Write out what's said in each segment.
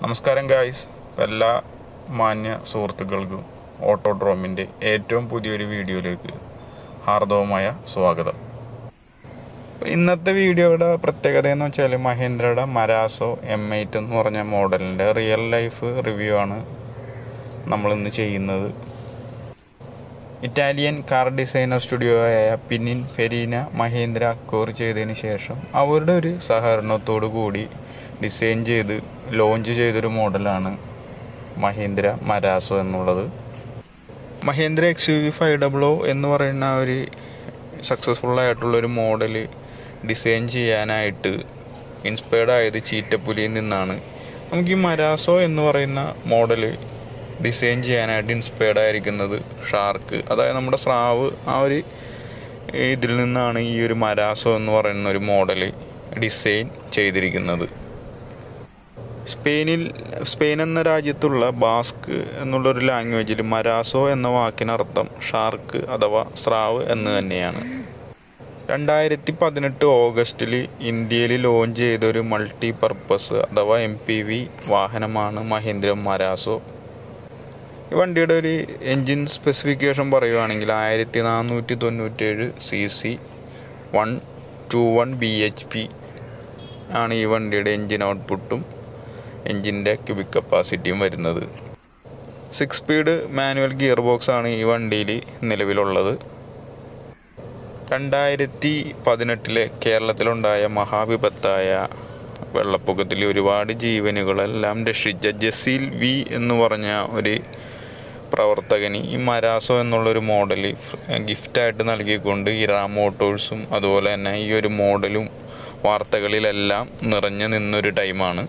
നമസ്കാരം ഗായ്സ് എല്ലാ മാന്യ സുഹൃത്തുക്കൾക്കും ഓട്ടോഡ്രോമിൻ്റെ ഏറ്റവും പുതിയൊരു വീഡിയോയിലേക്ക് ഹാർദവമായ സ്വാഗതം അപ്പോൾ ഇന്നത്തെ വീഡിയോയുടെ പ്രത്യേകത എന്ന് വെച്ചാൽ മഹീന്ദ്രയുടെ മരാസോ എം എയ്റ്റ് എന്ന് പറഞ്ഞ മോഡലിൻ്റെ റിയൽ ലൈഫ് റിവ്യൂ ആണ് നമ്മളിന്ന് ചെയ്യുന്നത് ഇറ്റാലിയൻ കാർ ഡിസൈനർ സ്റ്റുഡിയോ ആയ പിന്നിൻ ഫെരീന മഹീന്ദ്ര അക്കോർ ചെയ്തതിന് ശേഷം അവരുടെ ഒരു സഹകരണത്തോടു കൂടി ഡിസൈൻ ചെയ്ത് ലോഞ്ച് ചെയ്തൊരു മോഡലാണ് മഹീന്ദ്ര മരാസോ എന്നുള്ളത് Mahindra X U V five double O എന്ന് പറയുന്ന ആ ഒരു സക്സസ്ഫുൾ ആയിട്ടുള്ളൊരു മോഡൽ ഡിസൈൻ ചെയ്യാനായിട്ട് ഇൻസ്പയർഡ് ആയത് ചീറ്റപ്പുലിയിൽ നിന്നാണ് നമുക്ക് ഈ മരാസോ എന്ന് പറയുന്ന മോഡൽ ഡിസൈൻ ചെയ്യാനായിട്ട് ഇൻസ്പയർഡ് ആയിരിക്കുന്നത് ഷാർക്ക് അതായത് നമ്മുടെ സ്രാവ് ആ ഒരു ഇതിൽ നിന്നാണ് ഈ ഒരു മരാസോ എന്ന് പറയുന്ന ഒരു മോഡൽ ഡിസൈൻ ചെയ്തിരിക്കുന്നത് സ്പെയിനിൽ സ്പെയിൻ എന്ന രാജ്യത്തുള്ള ബാസ്ക് എന്നുള്ളൊരു ലാംഗ്വേജിൽ മരാസോ എന്ന വാക്കിനർത്ഥം ഷാർക്ക് അഥവാ സ്രാവ് എന്ന് തന്നെയാണ് രണ്ടായിരത്തി പതിനെട്ട് ഓഗസ്റ്റിൽ ഇന്ത്യയിൽ ലോഞ്ച് ചെയ്ത ഒരു മൾട്ടി പർപ്പസ് അഥവാ എം പി വി വാഹനമാണ് മഹീന്ദ്ര മരാസോ ഈ വണ്ടിയുടെ ഒരു എൻജിൻ സ്പെസിഫിക്കേഷൻ പറയുവാണെങ്കിൽ ആയിരത്തി നാനൂറ്റി തൊണ്ണൂറ്റേഴ് C C one two one B H P ആണ് ഈ വണ്ടിയുടെ എൻജിൻ ഔട്ട്പുട്ടും എൻജിൻ്റെ ക്യൂബിക് കപ്പാസിറ്റിയും വരുന്നത് six speed manual gear box ആണ് ഈ വണ്ടിയിൽ നിലവിലുള്ളത് രണ്ടായിരത്തി പതിനെട്ടിലെ കേരളത്തിലുണ്ടായ മഹാവിപത്തായ വെള്ളപ്പൊക്കത്തിൽ ഒരുപാട് ജീവനുകളെല്ലാം രക്ഷിച്ച ജസീൽ വി എന്ന് പറഞ്ഞ ഒരു പ്രവർത്തകന് ഈ മരാസോ എന്നുള്ളൊരു മോഡൽ ഗിഫ്റ്റായിട്ട് നൽകിക്കൊണ്ട് ഇറാ മോട്ടോഴ്സും അതുപോലെ തന്നെ ഈ ഒരു മോഡലും വാർത്തകളിലെല്ലാം നിറഞ്ഞു നിന്നൊരു ടൈമാണ്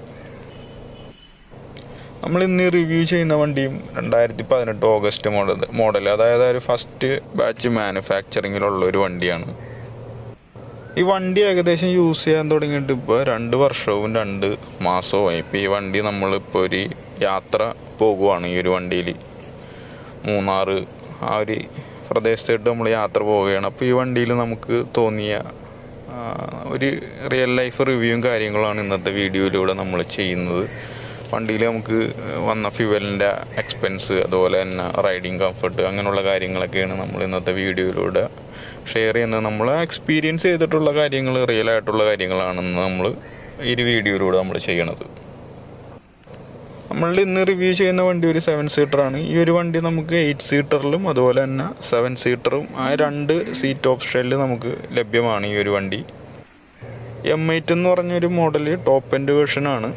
നമ്മൾ ഇന്ന് റിവ്യൂ ചെയ്യുന്ന വണ്ടിയും രണ്ടായിരത്തി പതിനെട്ട് ഓഗസ്റ്റ് മോഡൽ മോഡൽ അതായത് ഒരു ഫസ്റ്റ് ബാച്ച് മാനുഫാക്ചറിങ്ങിലുള്ള ഒരു വണ്ടിയാണ് ഈ വണ്ടി ഏകദേശം യൂസ് ചെയ്യാൻ തുടങ്ങിയിട്ട് ഇപ്പോൾ രണ്ട് വർഷവും രണ്ട് മാസവും ഇപ്പോൾ ഈ വണ്ടി നമ്മളിപ്പോൾ ഒരു യാത്ര പോകുവാണ് ഈ ഒരു വണ്ടിയിൽ മൂന്നാർ ആ ഒരു പ്രദേശത്തായിട്ട് നമ്മൾ യാത്ര പോവുകയാണ് അപ്പോൾ ഈ വണ്ടിയിൽ നമുക്ക് തോന്നിയ ആ, ഒരു റിയൽ ലൈഫ് റിവ്യൂവും കാര്യങ്ങളാണ് ഇന്നത്തെ വീഡിയോയിലൂടെ നമ്മൾ ചെയ്യുന്നത് വണ്ടിയിൽ നമുക്ക് വന്ന ഫ്യൂവലിൻ്റെ എക്സ്പെൻസ് അതുപോലെ തന്നെ റൈഡിങ് കംഫർട്ട് അങ്ങനെയുള്ള കാര്യങ്ങളൊക്കെയാണ് നമ്മൾ ഇന്നത്തെ വീഡിയോയിലൂടെ ഷെയർ ചെയ്യുന്നത് നമ്മൾ എക്സ്പീരിയൻസ് ചെയ്തിട്ടുള്ള കാര്യങ്ങൾ റിയൽ ആയിട്ടുള്ള കാര്യങ്ങളാണെന്ന് നമ്മൾ ഈ ഒരു വീഡിയോയിലൂടെ നമ്മൾ ചെയ്യണത് നമ്മൾ ഇന്ന് റിവ്യൂ ചെയ്യുന്ന വണ്ടി ഒരു സെവൻ സീറ്ററാണ് ഈ ഒരു വണ്ടി നമുക്ക് എയ്റ്റ് സീറ്ററിലും അതുപോലെ തന്നെ സെവൻ സീറ്ററും ആ രണ്ട് സീറ്റ് ഓപ്ഷനിൽ നമുക്ക് ലഭ്യമാണ് ഈ ഒരു വണ്ടി എം എയ്റ്റ് എന്ന് പറഞ്ഞൊരു മോഡൽ ടോപ്പ് എൻഡ് വേർഷനാണ്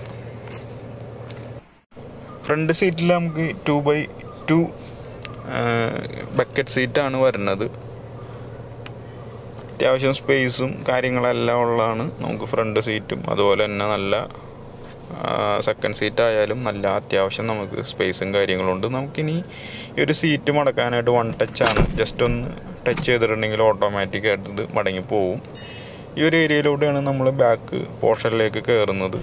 ഫ്രണ്ട് സീറ്റിൽ നമുക്ക് ടു ബൈ ടു ബക്കറ്റ് സീറ്റാണ് വരുന്നത് അത്യാവശ്യം സ്പേസും കാര്യങ്ങളെല്ലാം ഉള്ളതാണ് നമുക്ക് ഫ്രണ്ട് സീറ്റും അതുപോലെ തന്നെ നല്ല സെക്കൻഡ് സീറ്റ് ആയാലും നല്ല അത്യാവശ്യം നമുക്ക് സ്പേസും കാര്യങ്ങളുണ്ട് നമുക്കിനി ഈ ഒരു സീറ്റ് മടക്കാനായിട്ട് വൺ ടച്ചാണ് ജസ്റ്റ് ഒന്ന് ടച്ച് ചെയ്തിട്ടുണ്ടെങ്കിൽ ഓട്ടോമാറ്റിക്കായിട്ട് ഇത് മടങ്ങി പോവും ഈ ഒരു ഏരിയയിലൂടെയാണ് നമ്മൾ ബാക്ക് പോർഷനിലേക്ക് കയറുന്നത്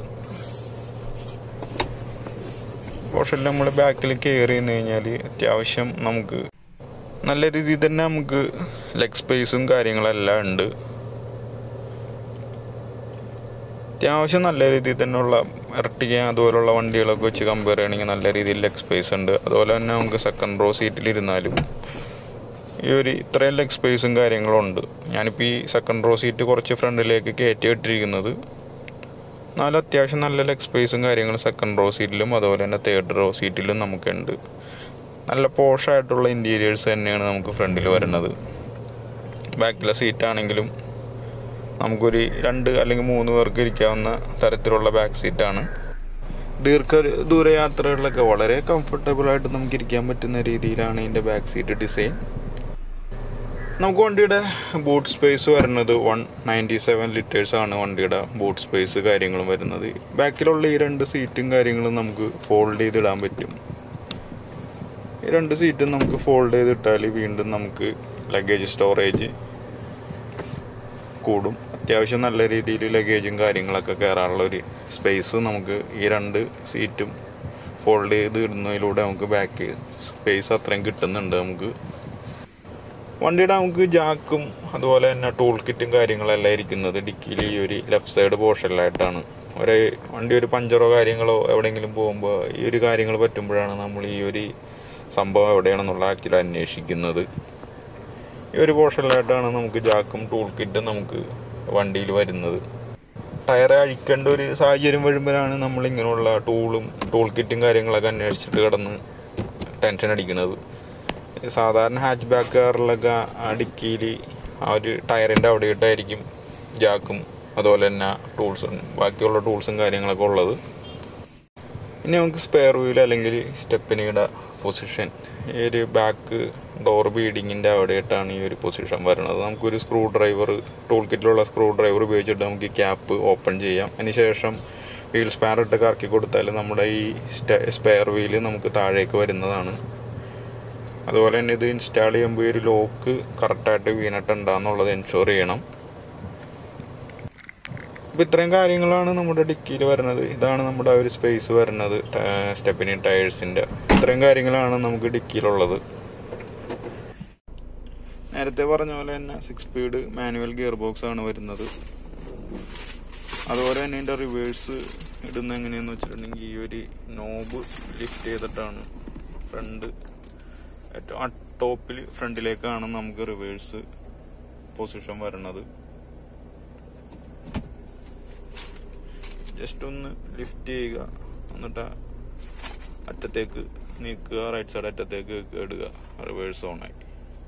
പോർഷനിൽ നമ്മൾ ബാക്കിൽ കയറി നിന്ന് കഴിഞ്ഞാൽ അത്യാവശ്യം നമുക്ക് നല്ല രീതിയിൽ തന്നെ നമുക്ക് ലെഗ് സ്പേസും കാര്യങ്ങളെല്ലാം ഉണ്ട് അത്യാവശ്യം നല്ല രീതിയിൽ തന്നെയുള്ള ഇരട്ടിക അതുപോലുള്ള വണ്ടികളൊക്കെ വെച്ച് കമ്പയർ ചെയ്യണമെങ്കിൽ നല്ല രീതിയിൽ ലെഗ് സ്പേസ് ഉണ്ട് അതുപോലെ തന്നെ നമുക്ക് സെക്കൻഡ് റോ സീറ്റിലിരുന്നാലും ഈ ഒരു ഇത്രയും ലെഗ് സ്പേസും കാര്യങ്ങളും ഉണ്ട് ഞാനിപ്പോൾ ഈ സെക്കൻഡ് റോ സീറ്റ് കുറച്ച് ഫ്രണ്ടിലേക്ക് കയറ്റി ഇട്ടിരിക്കുന്നത് എന്നാലും അത്യാവശ്യം നല്ല ലെഗ് സ്പേസും കാര്യങ്ങളും സെക്കൻഡ് റോ സീറ്റിലും അതുപോലെ തന്നെ തേർഡ് റോ സീറ്റിലും നമുക്കുണ്ട് നല്ല പോഷായിട്ടുള്ള ഇൻറ്റീരിയേഴ്സ് തന്നെയാണ് നമുക്ക് ഫ്രണ്ടിൽ വരുന്നത് ബാക്കിലെ സീറ്റാണെങ്കിലും നമുക്കൊരു രണ്ട് അല്ലെങ്കിൽ മൂന്ന് പേർക്ക് ഇരിക്കാവുന്ന തരത്തിലുള്ള ബാക്ക് സീറ്റാണ് ദീർഘ ദൂരയാത്രകളിലൊക്കെ വളരെ കംഫർട്ടബിളായിട്ട് നമുക്ക് ഇരിക്കാൻ പറ്റുന്ന രീതിയിലാണ് ഇതിൻ്റെ ബാക്ക് സീറ്റ് ഡിസൈൻ നമുക്ക് വണ്ടിയുടെ ബൂട്ട് സ്പേസ് വരുന്നത് വൺ നയൻറ്റി സെവൻ ലിറ്റേഴ്സ് ആണ് വണ്ടിയുടെ ബൂട്ട് സ്പേസ് കാര്യങ്ങളും വരുന്നത് ബാക്കിലുള്ള ഈ രണ്ട് സീറ്റും കാര്യങ്ങളും നമുക്ക് ഫോൾഡ് ചെയ്തിടാൻ പറ്റും ഈ രണ്ട് സീറ്റും നമുക്ക് ഫോൾഡ് ചെയ്തിട്ടാൽ വീണ്ടും നമുക്ക് ലഗേജ് സ്റ്റോറേജ് കൂടും അത്യാവശ്യം നല്ല രീതിയിൽ ലഗേജും കാര്യങ്ങളൊക്കെ കയറാനുള്ള ഒരു സ്പേസ് നമുക്ക് ഈ രണ്ട് സീറ്റും ഫോൾഡ് ചെയ്ത് ഇടുന്നതിലൂടെ നമുക്ക് ബാക്ക് സ്പേസ് അത്രയും കിട്ടുന്നുണ്ട് നമുക്ക് വണ്ടിയുടെ നമുക്ക് ജാക്കും അതുപോലെ തന്നെ ടൂൾ കിറ്റും കാര്യങ്ങളെല്ലാം ഇരിക്കുന്നത് ഡിക്കിയിൽ ഈ ഒരു ലെഫ്റ്റ് സൈഡ് പോർഷനിലായിട്ടാണ് ഒരു വണ്ടി ഒരു പഞ്ചറോ കാര്യങ്ങളോ എവിടെയെങ്കിലും പോകുമ്പോൾ ഈ ഒരു കാര്യങ്ങൾ പറ്റുമ്പോഴാണ് നമ്മൾ ഈ ഒരു സംഭവം എവിടെയാണെന്നുള്ള ആക്ച്വലി അന്വേഷിക്കുന്നത് ഈ ഒരു പോർഷനിലായിട്ടാണ് നമുക്ക് ജാക്കും ടൂൾ കിറ്റും നമുക്ക് വണ്ടിയിൽ വരുന്നത് ടയർ അഴിക്കേണ്ട ഒരു സാഹചര്യം വരുമ്പോഴാണ് നമ്മൾ ഇങ്ങനെയുള്ള ടൂളും ടൂൾ കിറ്റും കാര്യങ്ങളൊക്കെ അന്വേഷിച്ചിട്ട് കിടന്ന് ടെൻഷൻ അടിക്കുന്നത് സാധാരണ ഹാച്ച് ബാക്ക് കാറിലൊക്കെ ആ ഡിക്കിയിൽ ആ ഒരു ടയറിൻ്റെ അവിടെയിട്ടായിരിക്കും ജാക്കും അതുപോലെ തന്നെ ടൂൾസും ബാക്കിയുള്ള ടൂൾസും കാര്യങ്ങളൊക്കെ ഉള്ളത് ഇനി നമുക്ക് സ്പെയർ വീൽ അല്ലെങ്കിൽ സ്റ്റെപ്പിനിയുടെ പൊസിഷൻ ഈ ഒരു ബാക്ക് ഡോർ ബീഡിങ്ങിൻ്റെ അവിടെയായിട്ടാണ് ഈ ഒരു പൊസിഷൻ വരുന്നത് നമുക്കൊരു സ്ക്രൂ ഡ്രൈവർ ടൂൾ കിറ്റിലുള്ള സ്ക്രൂ ഡ്രൈവർ ഉപയോഗിച്ചിട്ട് നമുക്ക് ഈ ക്യാപ്പ് ഓപ്പൺ ചെയ്യാം അതിനുശേഷം വീൽ സ്പാനർ ഇട്ട് കറക്കി കൊടുത്താൽ നമ്മുടെ ഈ സ്പെയർ വീല് നമുക്ക് താഴേക്ക് വരുന്നതാണ് അതുപോലെ തന്നെ ഇത് ഇൻസ്റ്റാൾ ചെയ്യുമ്പോൾ ഈ ഒരു ലോക്ക് കറക്റ്റായിട്ട് വീണിട്ടുണ്ടാന്നുള്ളത് എൻഷുർ ചെയ്യണം അപ്പോൾ ഇത്രയും കാര്യങ്ങളാണ് നമ്മുടെ ഡിക്കിയിൽ വരുന്നത് ഇതാണ് നമ്മുടെ ആ ഒരു സ്പേസ് വരുന്നത് സ്റ്റെപ്പിനി ടയേഴ്സിൻ്റെ ഇത്രയും കാര്യങ്ങളാണ് നമുക്ക് ഡിക്കിയിലുള്ളത് നേരത്തെ പറഞ്ഞ പോലെ തന്നെ six speed manual gear box ആണ് വരുന്നത് അതുപോലെ തന്നെ ഇതിൻ്റെ റിവേഴ്സ് ഇടുന്ന എങ്ങനെയാന്ന് വെച്ചിട്ടുണ്ടെങ്കിൽ ഈ ഒരു നോബ് ലിഫ്റ്റ് ചെയ്തിട്ടാണ് ഫ്രണ്ട് ഏറ്റവും ആ ടോപ്പിൽ ഫ്രണ്ടിലേക്കാണ് നമുക്ക് റിവേഴ്സ് പൊസിഷൻ വരുന്നത് ജസ്റ്റ് ഒന്ന് ലിഫ്റ്റ് ചെയ്യുക എന്നിട്ട് അറ്റത്തേക്ക് നീക്കുക റൈറ്റ് സൈഡ് അറ്റത്തേക്ക് ഇടുക റിവേഴ്സ് ഓണാക്കി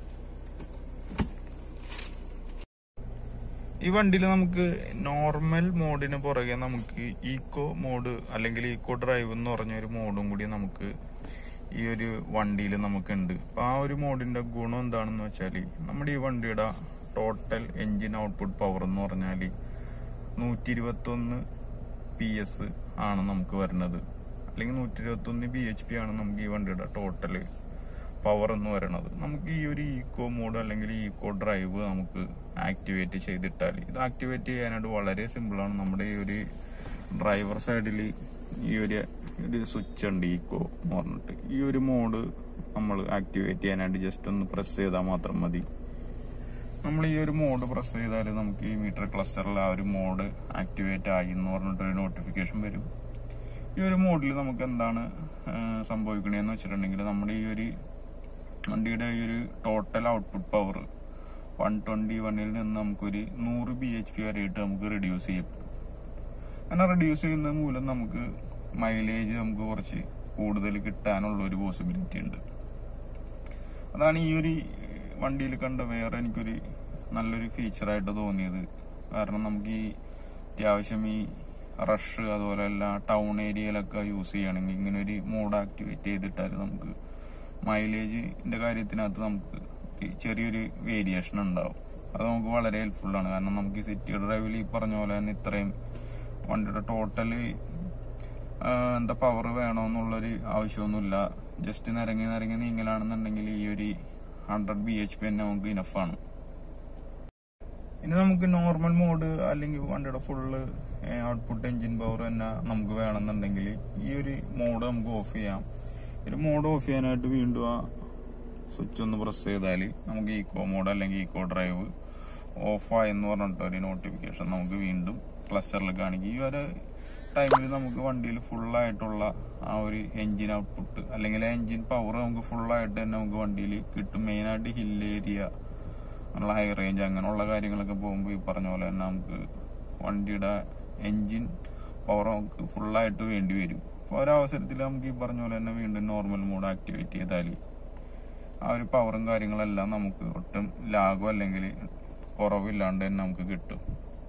ഈ വണ്ടിയിൽ നമുക്ക് നോർമൽ മോഡിന് പുറകെ നമുക്ക് ഈക്കോ മോഡ് അല്ലെങ്കിൽ ഈക്കോ ഡ്രൈവ് എന്ന് പറഞ്ഞ ഒരു മോഡും കൂടി നമുക്ക് ഈ ഒരു വണ്ടിയിൽ നമുക്കുണ്ട് അപ്പൊ ആ ഒരു മോഡിന്റെ ഗുണം എന്താണെന്ന് വെച്ചാൽ നമ്മുടെ ഈ വണ്ടിയുടെ ടോട്ടൽ എഞ്ചിൻ ഔട്ട്പുട്ട് പവർ എന്ന് പറഞ്ഞാൽ നൂറ്റി ഇരുപത്തി ഒന്ന് പി എസ് ആണ് നമുക്ക് വരുന്നത് അല്ലെങ്കിൽ നൂറ്റി ഇരുപത്തി ഒന്ന് ബി എച്ച് പി ആണ് നമുക്ക് ഈ വണ്ടിയുടെ ടോട്ടൽ പവർ എന്ന് പറയുന്നത് നമുക്ക് ഈ ഒരു ഈക്കോ മോഡ് അല്ലെങ്കിൽ ഈക്കോ ഡ്രൈവ് നമുക്ക് ആക്ടിവേറ്റ് ചെയ്തിട്ടാൽ ഇത് ആക്ടിവേറ്റ് ചെയ്യാനായിട്ട് വളരെ സിമ്പിളാണ് നമ്മുടെ ഈ ഒരു ഡ്രൈവർ സൈഡിൽ ഈ ഒരു ഒരു സ്വിച്ച് ഉണ്ട് ഈക്കോ എന്ന് പറഞ്ഞിട്ട് ഈ ഒരു മോഡ് നമ്മൾ ആക്ടിവേറ്റ് ചെയ്യാനായിട്ട് ജസ്റ്റ് ഒന്ന് പ്രസ് ചെയ്താൽ മാത്രം മതി നമ്മൾ ഈ ഒരു മോഡ് പ്രസ് ചെയ്താൽ നമുക്ക് ഈ മീറ്റർ ക്ലസ്റ്ററിൽ ആ ഒരു മോഡ് ആക്ടിവേറ്റ് ആയി എന്ന് പറഞ്ഞിട്ട് ഒരു നോട്ടിഫിക്കേഷൻ വരും ഈ ഒരു മോഡിൽ നമുക്ക് എന്താണ് സംഭവിക്കണേന്ന് വെച്ചിട്ടുണ്ടെങ്കിൽ നമ്മുടെ ഈ ഒരു വണ്ടിയുടെ ഈ ഒരു total output power one twenty വണ്ണിൽ നിന്ന് നമുക്കൊരു നൂറ് ബി എച്ച് പി വരെയായിട്ട് നമുക്ക് റെഡ്യൂസ് ചെയ്യും അങ്ങനെ റെഡ്യൂസ് ചെയ്യുന്നത് മൂലം നമുക്ക് മൈലേജ് നമുക്ക് കുറച്ച് കൂടുതൽ കിട്ടാനുള്ള ഒരു പോസിബിലിറ്റി ഉണ്ട് അതാണ് ഈ ഒരു വണ്ടിയിൽ കണ്ട വേറെ എനിക്കൊരു നല്ലൊരു ഫീച്ചറായിട്ട് തോന്നിയത് കാരണം നമുക്ക് ഈ അത്യാവശ്യം ഈ റഷ് അതുപോലെ എല്ലാ ടൗൺ ഏരിയയിലൊക്കെ യൂസ് ചെയ്യണമെങ്കിൽ ഇങ്ങനെ ഒരു മോഡ് ആക്ടിവേറ്റ് ചെയ്തിട്ടാൽ നമുക്ക് മൈലേജിന്റെ കാര്യത്തിനകത്ത് നമുക്ക് ഈ ചെറിയൊരു വേരിയേഷൻ ഉണ്ടാവും അത് നമുക്ക് വളരെ ഹെൽപ്ഫുൾ ആണ് കാരണം നമുക്ക് ഈ സിറ്റി ഡ്രൈവിൽ ഈ പറഞ്ഞ പോലെ തന്നെ ഇത്രയും വണ്ടിയുടെ ടോട്ടല് എന്താ പവർ വേണമെന്നുള്ളൊരു ആവശ്യമൊന്നുമില്ല ജസ്റ്റ് നിരങ്ങി നിരങ്ങി നീങ്ങലാണെന്നുണ്ടെങ്കിൽ ഈ ഒരു ഹൺഡ്രഡ് ബി എച്ച് പി തന്നെ നമുക്ക് ഇനഫാണ് ഇനി നമുക്ക് നോർമൽ മോഡ് അല്ലെങ്കിൽ വണ്ടിയുടെ ഫുള്ള് ഔട്ട്പുട്ട് എഞ്ചിൻ പവർ തന്നെ നമുക്ക് വേണമെന്നുണ്ടെങ്കിൽ ഈ ഒരു മോഡ് നമുക്ക് ഓഫ് ചെയ്യാം ഒരു മോഡ് ഓഫ് ചെയ്യാനായിട്ട് വീണ്ടും ആ സ്വിച്ച് ഒന്ന് പ്രസ് ചെയ്താൽ നമുക്ക് ഈക്കോ മോഡ് അല്ലെങ്കിൽ ഈക്കോ ഡ്രൈവ് ഓഫ് ആയെന്ന് പറഞ്ഞിട്ട് ഒരു നോട്ടിഫിക്കേഷൻ നമുക്ക് വീണ്ടും ക്ലസ്റ്ററിൽ കാണിക്കും ഈ ഒരു ടൈമിൽ നമുക്ക് വണ്ടിയിൽ ഫുള്ളായിട്ടുള്ള ആ ഒരു എഞ്ചിൻ ഔട്ട്പുട്ട് അല്ലെങ്കിൽ എഞ്ചിൻ പവർ നമുക്ക് ഫുള്ളായിട്ട് തന്നെ നമുക്ക് വണ്ടിയിൽ കിട്ടും മെയിനായിട്ട് ഹിൽ ഏരിയ അങ്ങനെയുള്ള ഹൈ റേഞ്ച് അങ്ങനെയുള്ള കാര്യങ്ങളൊക്കെ പോകുമ്പോൾ ഈ പറഞ്ഞ പോലെ തന്നെ നമുക്ക് വണ്ടിയുടെ എഞ്ചിൻ പവർ നമുക്ക് ഫുള്ളായിട്ട് വേണ്ടി വരും അപ്പോൾ ഒരവസരത്തിൽ നമുക്ക് ഈ പറഞ്ഞ പോലെ തന്നെ വീണ്ടും നോർമൽ മോഡ് ആക്ടിവേറ്റ് ചെയ്താൽ ആ ഒരു പവറും കാര്യങ്ങളെല്ലാം നമുക്ക് ഒട്ടും ലാഗോ അല്ലെങ്കിൽ കുറവില്ലാണ്ട് തന്നെ നമുക്ക് കിട്ടും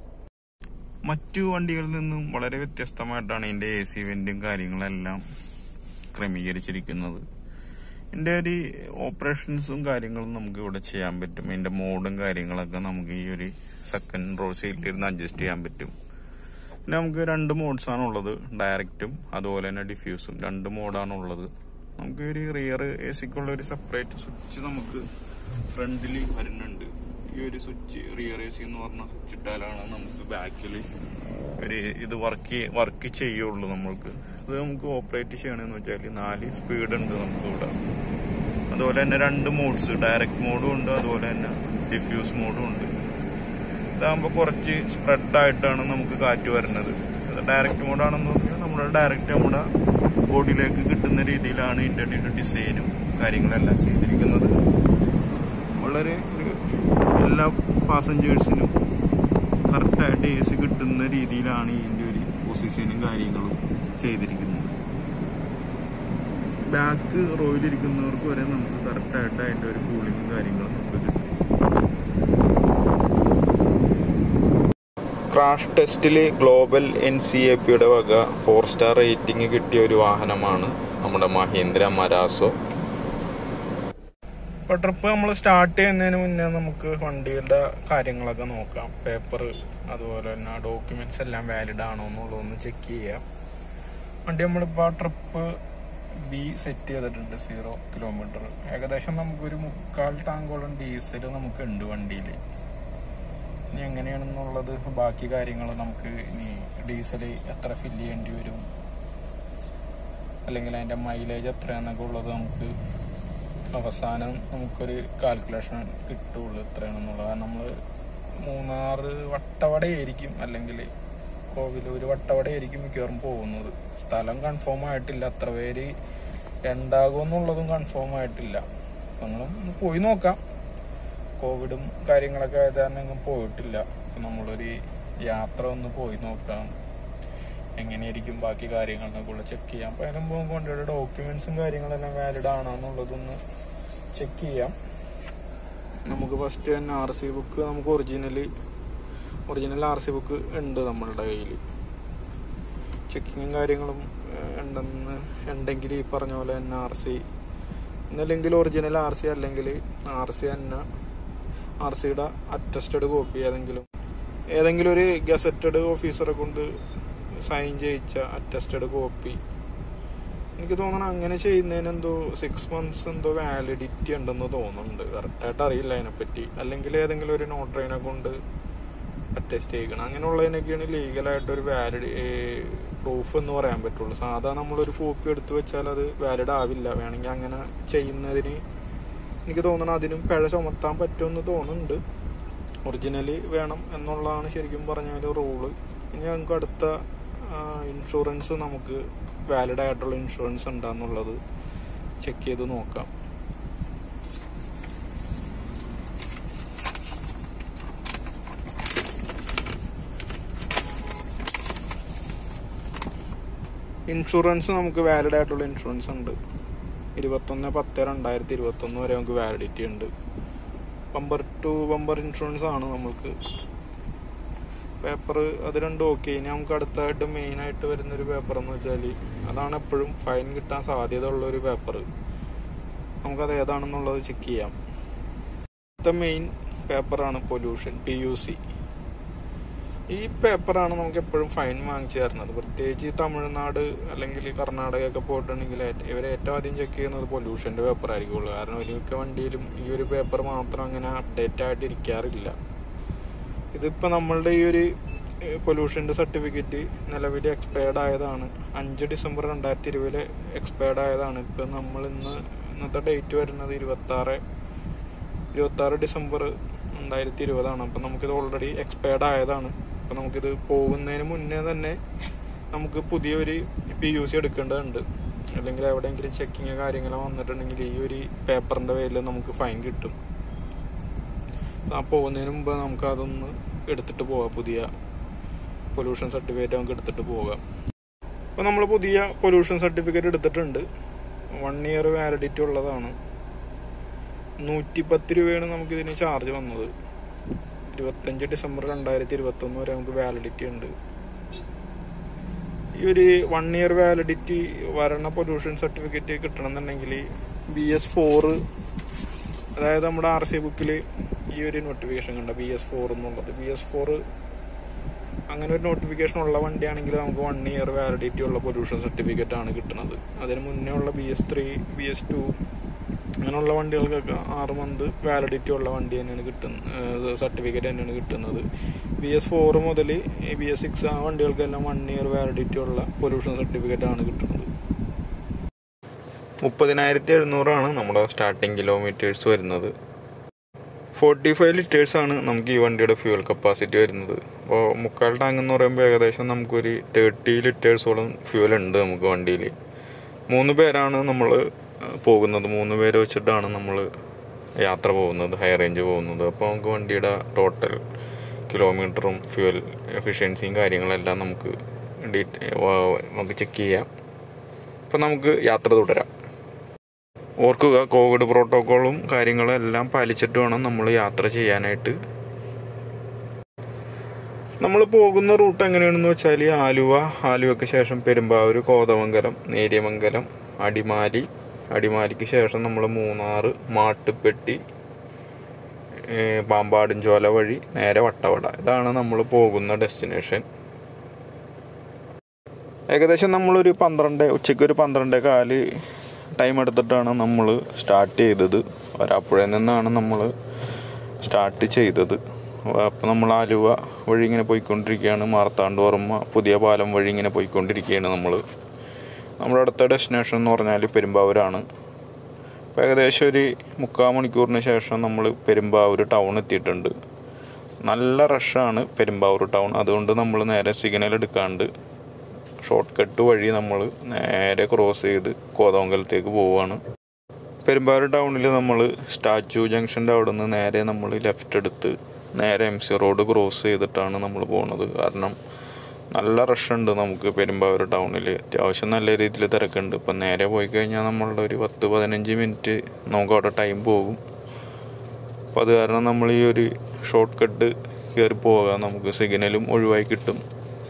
മറ്റു വണ്ടികളിൽ നിന്നും വളരെ വ്യത്യസ്തമായിട്ടാണ് ഇതിന്റെ എ സി വെന്റും കാര്യങ്ങളെല്ലാം ക്രമീകരിച്ചിരിക്കുന്നത് ഇതിന്റെ ഒരു ഓപ്പറേഷൻസും കാര്യങ്ങളും നമുക്ക് ഇവിടെ ചെയ്യാൻ പറ്റും ഇതിന്റെ മോഡും കാര്യങ്ങളൊക്കെ നമുക്ക് ഈ ഒരു സെക്കൻഡ് റോ സീറ്റിലിരുന്ന് അഡ്ജസ്റ്റ് ചെയ്യാൻ പറ്റും പിന്നെ നമുക്ക് രണ്ട് മോഡ്സ് ആണ് ഉള്ളത് ഡയറക്റ്റും അതുപോലെ തന്നെ ഡിഫ്യൂസും രണ്ട് മോഡാണ് ഉള്ളത് നമുക്ക് ഒരു റിയർ എ സിക്കുള്ള ഒരു സെപ്പറേറ്റ് സ്വിച്ച് നമുക്ക് ഫ്രണ്ടിൽ വരുന്നുണ്ട് ഈ ഒരു സ്വിച്ച് റിയർ എ സി എന്ന് പറഞ്ഞ സ്വിച്ച് ഇട്ടാലാണ് നമുക്ക് ബാക്കിൽ ഒരു ഇത് വർക്ക് വർക്ക് ചെയ്യുള്ളൂ നമ്മൾക്ക് ഇത് നമുക്ക് ഓപ്പറേറ്റ് ചെയ്യണമെന്ന് വെച്ചാൽ നാല് സ്പീഡ് ഉണ്ട് നമുക്ക് ഇവിടെ അതുപോലെ തന്നെ രണ്ട് മോഡ്സ് ഡയറക്റ്റ് മോഡും ഉണ്ട് അതുപോലെ തന്നെ ഡിഫ്യൂസ് മോഡും ഉണ്ട് ഇതാകുമ്പോൾ കുറച്ച് സ്പ്രെഡ് ആയിട്ടാണ് നമുക്ക് കാറ്റ് വരുന്നത് ഇത് ഡയറക്റ്റ് മോഡാണെന്ന് പറഞ്ഞാൽ നമ്മുടെ ഡയറക്റ്റ് നമ്മുടെ ബോഡിയിലേക്ക് കിട്ടുന്ന രീതിയിലാണ് ഇതിൻ്റെ ഡിസൈനും കാര്യങ്ങളെല്ലാം ചെയ്തിരിക്കുന്നത് വളരെ ഒരു എല്ലാ പാസഞ്ചേഴ്സിനും കറക്റ്റായിട്ട് എ സി കിട്ടുന്ന രീതിയിലാണ് ഇതിൻ്റെ ഒരു പൊസിഷനും കാര്യങ്ങളും ചെയ്തിരിക്കുന്നത് ബാക്ക് റോയിലിരിക്കുന്നവർക്ക് വരെ നമുക്ക് കറക്റ്റായിട്ട് അതിൻ്റെ ഒരു കൂളിങ്ങും കാര്യങ്ങളും നമുക്ക് കിട്ടും ക്രാഷ് ടെസ്റ്റിൽ ഗ്ലോബൽ എൻ സി എ പിയുടെ വക ഫോർ സ്റ്റാർ റേറ്റിംഗ് കിട്ടിയ ഒരു വാഹനമാണ് നമ്മുടെ മഹീന്ദ്ര മരാസോ ഇപ്പോൾ ട്രിപ്പ് നമ്മൾ സ്റ്റാർട്ട് ചെയ്യുന്നതിന് മുന്നേ നമുക്ക് വണ്ടിയുടെ കാര്യങ്ങളൊക്കെ നോക്കാം പേപ്പർ അതുപോലെ തന്നെ ഡോക്യുമെന്റ്സ് എല്ലാം വാലിഡ് ആണോ എന്നുള്ളതൊന്ന് ചെക്ക് ചെയ്യാം വണ്ടി നമ്മളിപ്പോൾ ട്രിപ്പ് ബി സെറ്റ് ചെയ്തിട്ടുണ്ട് സീറോ കിലോമീറ്റർ ഏകദേശം നമുക്കൊരു മുക്കാൽ ടാങ്കോളം ഡീസൽ നമുക്ക് ഉണ്ട് വണ്ടിയിൽ ഇനി എങ്ങനെയാണെന്നുള്ളത് ബാക്കി കാര്യങ്ങൾ നമുക്ക് ഇനി ഡീസൽ എത്ര ഫില്ല് ചെയ്യേണ്ടി വരും അല്ലെങ്കിൽ അതിന്റെ മൈലേജ് എത്രയാന്നൊക്കെ ഉള്ളത് നമുക്ക് അവസാനം നമുക്കൊരു കാൽക്കുലേഷൻ കിട്ടുള്ളൂ എത്രയാണെന്നുള്ളത് കാരണം നമ്മൾ മൂന്നാർ വട്ടവടയായിരിക്കും അല്ലെങ്കിൽ കോവിലൂർ വട്ടവടയായിരിക്കും മിക്കവാറും പോകുന്നത് സ്ഥലം കൺഫേം ആയിട്ടില്ല അത്ര പേര് ഉണ്ടാകുമെന്നുള്ളതും കൺഫേം ആയിട്ടില്ല നമ്മൾ പോയി നോക്കാം കോവിഡും കാര്യങ്ങളൊക്കെ ആയത് കാരണം എങ്ങും പോയിട്ടില്ല അപ്പൊ നമ്മളൊരു യാത്ര ഒന്ന് പോയി നോക്കാം എങ്ങനെയായിരിക്കും ബാക്കി കാര്യങ്ങളൊക്കെ ഉള്ള ചെക്ക് ചെയ്യാം അപ്പൊ അതിന് മുമ്പ് കൊണ്ടുപോയ ഡോക്യുമെന്റ്സും കാര്യങ്ങളെല്ലാം വാലിഡ് ആണോ എന്നുള്ളതൊന്ന് ചെക്ക് ചെയ്യാം നമുക്ക് ഫസ്റ്റ് തന്നെ ആർ സി ബുക്ക് നമുക്ക് original original R C book ഉണ്ട് നമ്മളുടെ കയ്യിൽ ചെക്കിങ്ങും കാര്യങ്ങളും ഏഹ്, ഉണ്ടെന്ന് ഉണ്ടെങ്കിൽ ഈ പറഞ്ഞ പോലെ തന്നെ ആർ സി ഒന്നല്ലെങ്കിൽ ഒറിജിനൽ ആർ സി അല്ലെങ്കിൽ ആർ സി തന്നെ ആർ സിയുടെ അറ്റസ്റ്റഡ് കോപ്പി ഏതെങ്കിലും ഏതെങ്കിലും ഒരു ഗസറ്റഡ് ഓഫീസറെ കൊണ്ട് സൈൻ ചെയ്യിച്ച അറ്റസ്റ്റഡ് കോപ്പി എനിക്ക് തോന്നണം അങ്ങനെ ചെയ്യുന്നതിന് എന്തോ സിക്സ് മന്ത്സ് എന്തോ വാലിഡിറ്റി ഉണ്ടെന്ന് തോന്നുന്നുണ്ട് കറക്റ്റായിട്ട് അറിയില്ല അതിനെപ്പറ്റി അല്ലെങ്കിൽ ഏതെങ്കിലും ഒരു നോട്ടറിനെ കൊണ്ട് അറ്റസ്റ്റ് ചെയ്യിക്കണം അങ്ങനെയുള്ളതിനൊക്കെയാണ് ലീഗലായിട്ട് ഒരു വാലിഡ് പ്രൂഫ് എന്ന് പറയാൻ പറ്റുള്ളൂ സാധാ നമ്മളൊരു കോപ്പി എടുത്തു വെച്ചാൽ അത് വാലിഡ് ആവില്ല വേണമെങ്കിൽ അങ്ങനെ ചെയ്യുന്നതിന് എനിക്ക് തോന്നണം അതിനും പിഴ ചുമത്താൻ പറ്റുമെന്ന് തോന്നുന്നുണ്ട് ഒറിജിനലി വേണം എന്നുള്ളതാണ് ശരിക്കും പറഞ്ഞാൽ റൂള് ഇനി ഞങ്ങൾക്ക് അടുത്ത ഇൻഷുറൻസ് നമുക്ക് വാലിഡ് ആയിട്ടുള്ള ഇൻഷുറൻസ് ഉണ്ടാന്നുള്ളത് ചെക്ക് ചെയ്ത് നോക്കാം ഇൻഷുറൻസ് നമുക്ക് വാലിഡ് ആയിട്ടുള്ള ഇൻഷുറൻസ് ഉണ്ട് ഇരുപത്തൊന്ന് പത്ത് രണ്ടായിരത്തി ഇരുപത്തൊന്ന് വരെ നമുക്ക് വാലിഡിറ്റി ഉണ്ട് ബമ്പർ ടു ബമ്പർ ഇൻഷുറൻസ് ആണ് നമുക്ക് പേപ്പർ അത് രണ്ടും ഓക്കെ ഇനി നമുക്ക് അടുത്തായിട്ട് മെയിൻ ആയിട്ട് വരുന്ന ഒരു പേപ്പർ എന്ന് വെച്ചാൽ അതാണ് എപ്പോഴും ഫൈൻ കിട്ടാൻ സാധ്യത ഉള്ള ഒരു പേപ്പർ നമുക്കത് ഏതാണെന്നുള്ളത് ചെക്ക് ചെയ്യാം അടുത്ത മെയിൻ പേപ്പറാണ് പൊല്യൂഷൻ ടി യു സി ഈ പേപ്പറാണ് നമുക്ക് എപ്പോഴും ഫൈൻ വാങ്ങിച്ചു തരുന്നത് പ്രത്യേകിച്ച് ഈ തമിഴ്നാട് അല്ലെങ്കിൽ കർണാടക ഒക്കെ പോയിട്ടുണ്ടെങ്കിൽ ഇവർ ഏറ്റവും ആദ്യം ചെക്ക് ചെയ്യുന്നത് പൊല്യൂഷന്റെ പേപ്പർ ആയിരിക്കുള്ളൂ കാരണം ഒരുമിക്ക വണ്ടിയിലും ഈ ഒരു പേപ്പർ മാത്രം അങ്ങനെ അപ്ഡേറ്റ് ആയിട്ട് ഇരിക്കാറില്ല ഇതിപ്പോ നമ്മളുടെ ഈ ഒരു പൊല്യൂഷന്റെ സർട്ടിഫിക്കറ്റ് നിലവിൽ എക്സ്പയർഡ് ആയതാണ് അഞ്ച് ഡിസംബർ രണ്ടായിരത്തി ഇരുപതില് എക്സ്പയർഡ് ആയതാണ് ഇപ്പൊ നമ്മൾ ഇന്ന് ഇന്നത്തെ ഡേറ്റ് വരുന്നത് ഇരുപത്തി ആറ് ഇരുപത്തി ആറ് ഡിസംബർ രണ്ടായിരത്തി ഇരുപതാണ് അപ്പൊ നമുക്കിത് ഓൾറെഡി എക്സ്പയർഡ് ആയതാണ് അപ്പൊ നമുക്കിത് പോകുന്നതിന് മുന്നേ തന്നെ നമുക്ക് പുതിയൊരു പി യു സി എടുക്കേണ്ടതുണ്ട് അല്ലെങ്കിൽ എവിടെയെങ്കിലും ചെക്കിങ് കാര്യങ്ങളോ വന്നിട്ടുണ്ടെങ്കിൽ ഈ ഒരു പേപ്പറിന്റെ പേരിൽ നമുക്ക് ഫൈൻ കിട്ടും ആ പോകുന്നതിന് മുമ്പ് നമുക്ക് അതൊന്ന് എടുത്തിട്ട് പോകാം പുതിയ പൊല്യൂഷൻ സർട്ടിഫിക്കറ്റ് നമുക്ക് എടുത്തിട്ട് പോകാം അപ്പോൾ നമ്മൾ പുതിയ പൊല്യൂഷൻ സർട്ടിഫിക്കറ്റ് എടുത്തിട്ടുണ്ട് വൺ ഇയർ വാലിഡിറ്റി ഉള്ളതാണ് നൂറ്റിപ്പത്ത് രൂപയാണ് നമുക്ക് ഇതിന് ചാർജ് വന്നത് ഇരുപത്തഞ്ച് ഡിസംബർ രണ്ടായിരത്തി ഇരുപത്തി ഒന്ന് വരെ നമുക്ക് വാലിഡിറ്റി ഉണ്ട് ഈ ഒരു വൺ ഇയർ വാലിഡിറ്റി വരണ പൊല്യൂഷൻ സർട്ടിഫിക്കറ്റ് കിട്ടണമെന്നുണ്ടെങ്കിൽ ബി എസ് ഫോറ് അതായത് നമ്മുടെ ആർ സി ബുക്കിൽ ഈ ഒരു നോട്ടിഫിക്കേഷൻ കണ്ട ബി എസ് ഫോർ എന്നുള്ളത് ബി എസ് ഫോർ അങ്ങനെ ഒരു നോട്ടിഫിക്കേഷൻ ഉള്ള വണ്ടിയാണെങ്കിൽ നമുക്ക് വൺ ഇയർ വാലിഡിറ്റി ഉള്ള പൊല്യൂഷൻ സർട്ടിഫിക്കറ്റ് ആണ് കിട്ടുന്നത് അതിന് മുന്നേ ഉള്ള B S three B S two അങ്ങനെയുള്ള വണ്ടികൾക്കൊക്കെ ആറ് മന്ത് വാലിഡിറ്റി ഉള്ള വണ്ടി തന്നെയാണ് കിട്ടുന്നത് സർട്ടിഫിക്കറ്റ് തന്നെയാണ് കിട്ടുന്നത് ബി എസ് ഫോർ മുതൽ ബി എസ് സിക്സ് ആ വണ്ടികൾക്കെല്ലാം വൺ ഇയർ വാലിഡിറ്റി ഉള്ള പൊല്യൂഷൻ സർട്ടിഫിക്കറ്റ് ആണ് കിട്ടുന്നത് മുപ്പതിനായിരത്തി എഴുന്നൂറാണ് നമ്മുടെ സ്റ്റാർട്ടിങ് കിലോമീറ്റേഴ്സ് വരുന്നത് ഫോർട്ടി ഫൈവ് ലിറ്റേഴ്സാണ് നമുക്ക് ഈ വണ്ടിയുടെ ഫ്യൂൽ കപ്പാസിറ്റി വരുന്നത് അപ്പോൾ മുക്കാൽ ടാങ്ക് എന്ന് പറയുമ്പോൾ ഏകദേശം നമുക്കൊരു തേർട്ടി ലിറ്റേഴ്സോളം ഫ്യൂൽ ഉണ്ട് നമുക്ക് വണ്ടിയിൽ മൂന്ന് പേരാണ് നമ്മൾ പോകുന്നത് മൂന്ന് പേര് വെച്ചിട്ടാണ് നമ്മൾ യാത്ര പോകുന്നത് ഹൈ റേഞ്ച് പോകുന്നത് അപ്പോൾ നമുക്ക് വണ്ടിയുടെ ടോട്ടൽ കിലോമീറ്ററും ഫ്യൂൽ എഫിഷ്യൻസിയും കാര്യങ്ങളെല്ലാം നമുക്ക് ഡീറ്റ നമുക്ക് ചെക്ക് ചെയ്യാം അപ്പോൾ നമുക്ക് യാത്ര തുടരാം ഓർക്കുക കോവിഡ് പ്രോട്ടോക്കോളും കാര്യങ്ങളും എല്ലാം പാലിച്ചിട്ട് വേണം നമ്മൾ യാത്ര ചെയ്യാനായിട്ട് നമ്മൾ പോകുന്ന റൂട്ട് എങ്ങനെയാണെന്ന് വെച്ചാൽ ആലുവ ആലുവയ്ക്ക് ശേഷം പെരുമ്പാവൂർ കോതമംഗലം നേര്യമംഗലം അടിമാലി അടിമാലിക്ക് ശേഷം നമ്മൾ മൂന്നാർ മാട്ടുപ്പെട്ടി ഏഹ് പാമ്പാടുംചോല വഴി നേരെ വട്ടവട ഇതാണ് നമ്മൾ പോകുന്ന ഡെസ്റ്റിനേഷൻ ഏകദേശം നമ്മളൊരു പന്ത്രണ്ട് ഉച്ചയ്ക്ക് ഒരു പന്ത്രണ്ട് കാല് ടൈം എടുത്തിട്ടാണ് നമ്മൾ സ്റ്റാർട്ട് ചെയ്തത് ഒരാപ്പുഴയിൽ നിന്നാണ് നമ്മൾ സ്റ്റാർട്ട് ചെയ്തത് അപ്പോൾ നമ്മൾ ആലുവ വഴി ഇങ്ങനെ പോയിക്കൊണ്ടിരിക്കുകയാണ് മാർത്താണ്ട് ഓർമ്മ പുതിയ പാലം വഴി ഇങ്ങനെ പോയിക്കൊണ്ടിരിക്കുകയാണ് നമ്മൾ നമ്മുടെ അടുത്ത ഡെസ്റ്റിനേഷൻ എന്ന് പറഞ്ഞാൽ പെരുമ്പാവൂരാണ് അപ്പോൾ ഏകദേശം ഒരു മുക്കാൽ മണിക്കൂറിന് ശേഷം നമ്മൾ പെരുമ്പാവൂർ ടൗൺ എത്തിയിട്ടുണ്ട് നല്ല റഷാണ് പെരുമ്പാവൂർ ടൗൺ അതുകൊണ്ട് നമ്മൾ നേരെ സിഗ്നൽ എടുക്കാണ്ട് ഷോർട്ട് കട്ട് വഴി നമ്മൾ നേരെ ക്രോസ് ചെയ്ത് കോതമംഗലത്തേക്ക് പോവുകയാണ് പെരുമ്പാവൂർ ടൗണിൽ നമ്മൾ സ്റ്റാച്യു ജംഗ്ഷൻ്റെ അവിടെ നിന്ന് നേരെ നമ്മൾ ലെഫ്റ്റ് എടുത്ത് നേരെ എം സി റോഡ് ക്രോസ് ചെയ്തിട്ടാണ് നമ്മൾ പോകുന്നത് കാരണം നല്ല റഷ് ഉണ്ട് നമുക്ക് പെരുമ്പാവൂർ ടൗണിൽ അത്യാവശ്യം നല്ല രീതിയിൽ തിരക്കുണ്ട് ഇപ്പം നേരെ പോയി കഴിഞ്ഞാൽ നമ്മളുടെ ഒരു പത്ത് പതിനഞ്ച് മിനിറ്റ് നമുക്ക് അവിടെ ടൈം പോകും അപ്പോൾ അത് കാരണം നമ്മൾ ഈ ഒരു ഷോർട്ട് കട്ട് കയറി പോകാം നമുക്ക് സിഗ്നലും ഒഴിവായി കിട്ടും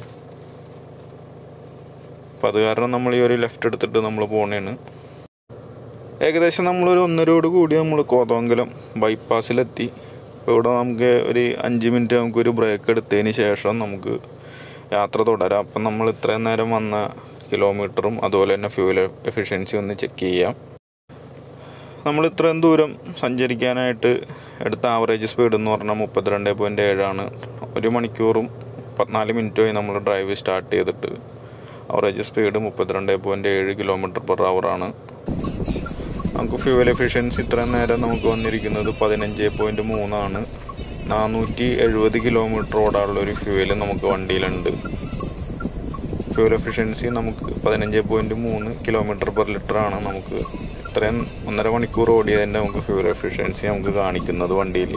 അപ്പോൾ അത് കാരണം നമ്മൾ ഈ ഒരു ലെഫ്റ്റ് എടുത്തിട്ട് നമ്മൾ പോണേണ് ഏകദേശം നമ്മളൊരു ഒന്നരയോട് കൂടി നമ്മൾ കോതമംഗലം ബൈപ്പാസിലെത്തി അപ്പോൾ ഇവിടെ നമുക്ക് ഒരു അഞ്ച് മിനിറ്റ് നമുക്കൊരു ബ്രേക്ക് എടുത്തതിന് ശേഷം നമുക്ക് യാത്ര തുടരാം അപ്പം നമ്മൾ ഇത്രയും നേരം വന്ന കിലോമീറ്ററും അതുപോലെ തന്നെ ഫ്യൂൽ എഫിഷ്യൻസി ഒന്ന് ചെക്ക് ചെയ്യാം നമ്മൾ ഇത്രയും ദൂരം സഞ്ചരിക്കാനായിട്ട് എടുത്ത ആവറേജ് സ്പീഡ് എന്ന് പറഞ്ഞാൽ മുപ്പത്തിരണ്ട് പോയിൻറ്റ് ഏഴാണ് ഒരു മണിക്കൂറും പതിനാല് മിനിറ്റുമായി നമ്മൾ ഡ്രൈവ് സ്റ്റാർട്ട് ചെയ്തിട്ട് ആവറേജ് സ്പീഡ് മുപ്പത്തിരണ്ട് പോയിൻറ്റ് ഏഴ് കിലോമീറ്റർ പെർ ആണ് നമുക്ക് ഫ്യൂവൽ എഫിഷ്യൻസി ഇത്രയും നേരം നമുക്ക് വന്നിരിക്കുന്നത് പതിനഞ്ച് പോയിൻറ്റ് മൂന്നാണ് നാനൂറ്റി എഴുപത് കിലോമീറ്റർ ഓടാനുള്ള ഒരു ഫ്യൂവൽ നമുക്ക് വണ്ടിയിലുണ്ട് ഫ്യൂവൽ എഫിഷ്യൻസി നമുക്ക് പതിനഞ്ച് പോയിൻറ്റ് മൂന്ന് കിലോമീറ്റർ പെർ ലിറ്റർ ആണ് നമുക്ക് ഇത്രയും ഒന്നര മണിക്കൂർ ഓടിയതിൻ്റെ നമുക്ക് ഫ്യൂവൽ എഫിഷ്യൻസി നമുക്ക് കാണിക്കുന്നത് വണ്ടിയിൽ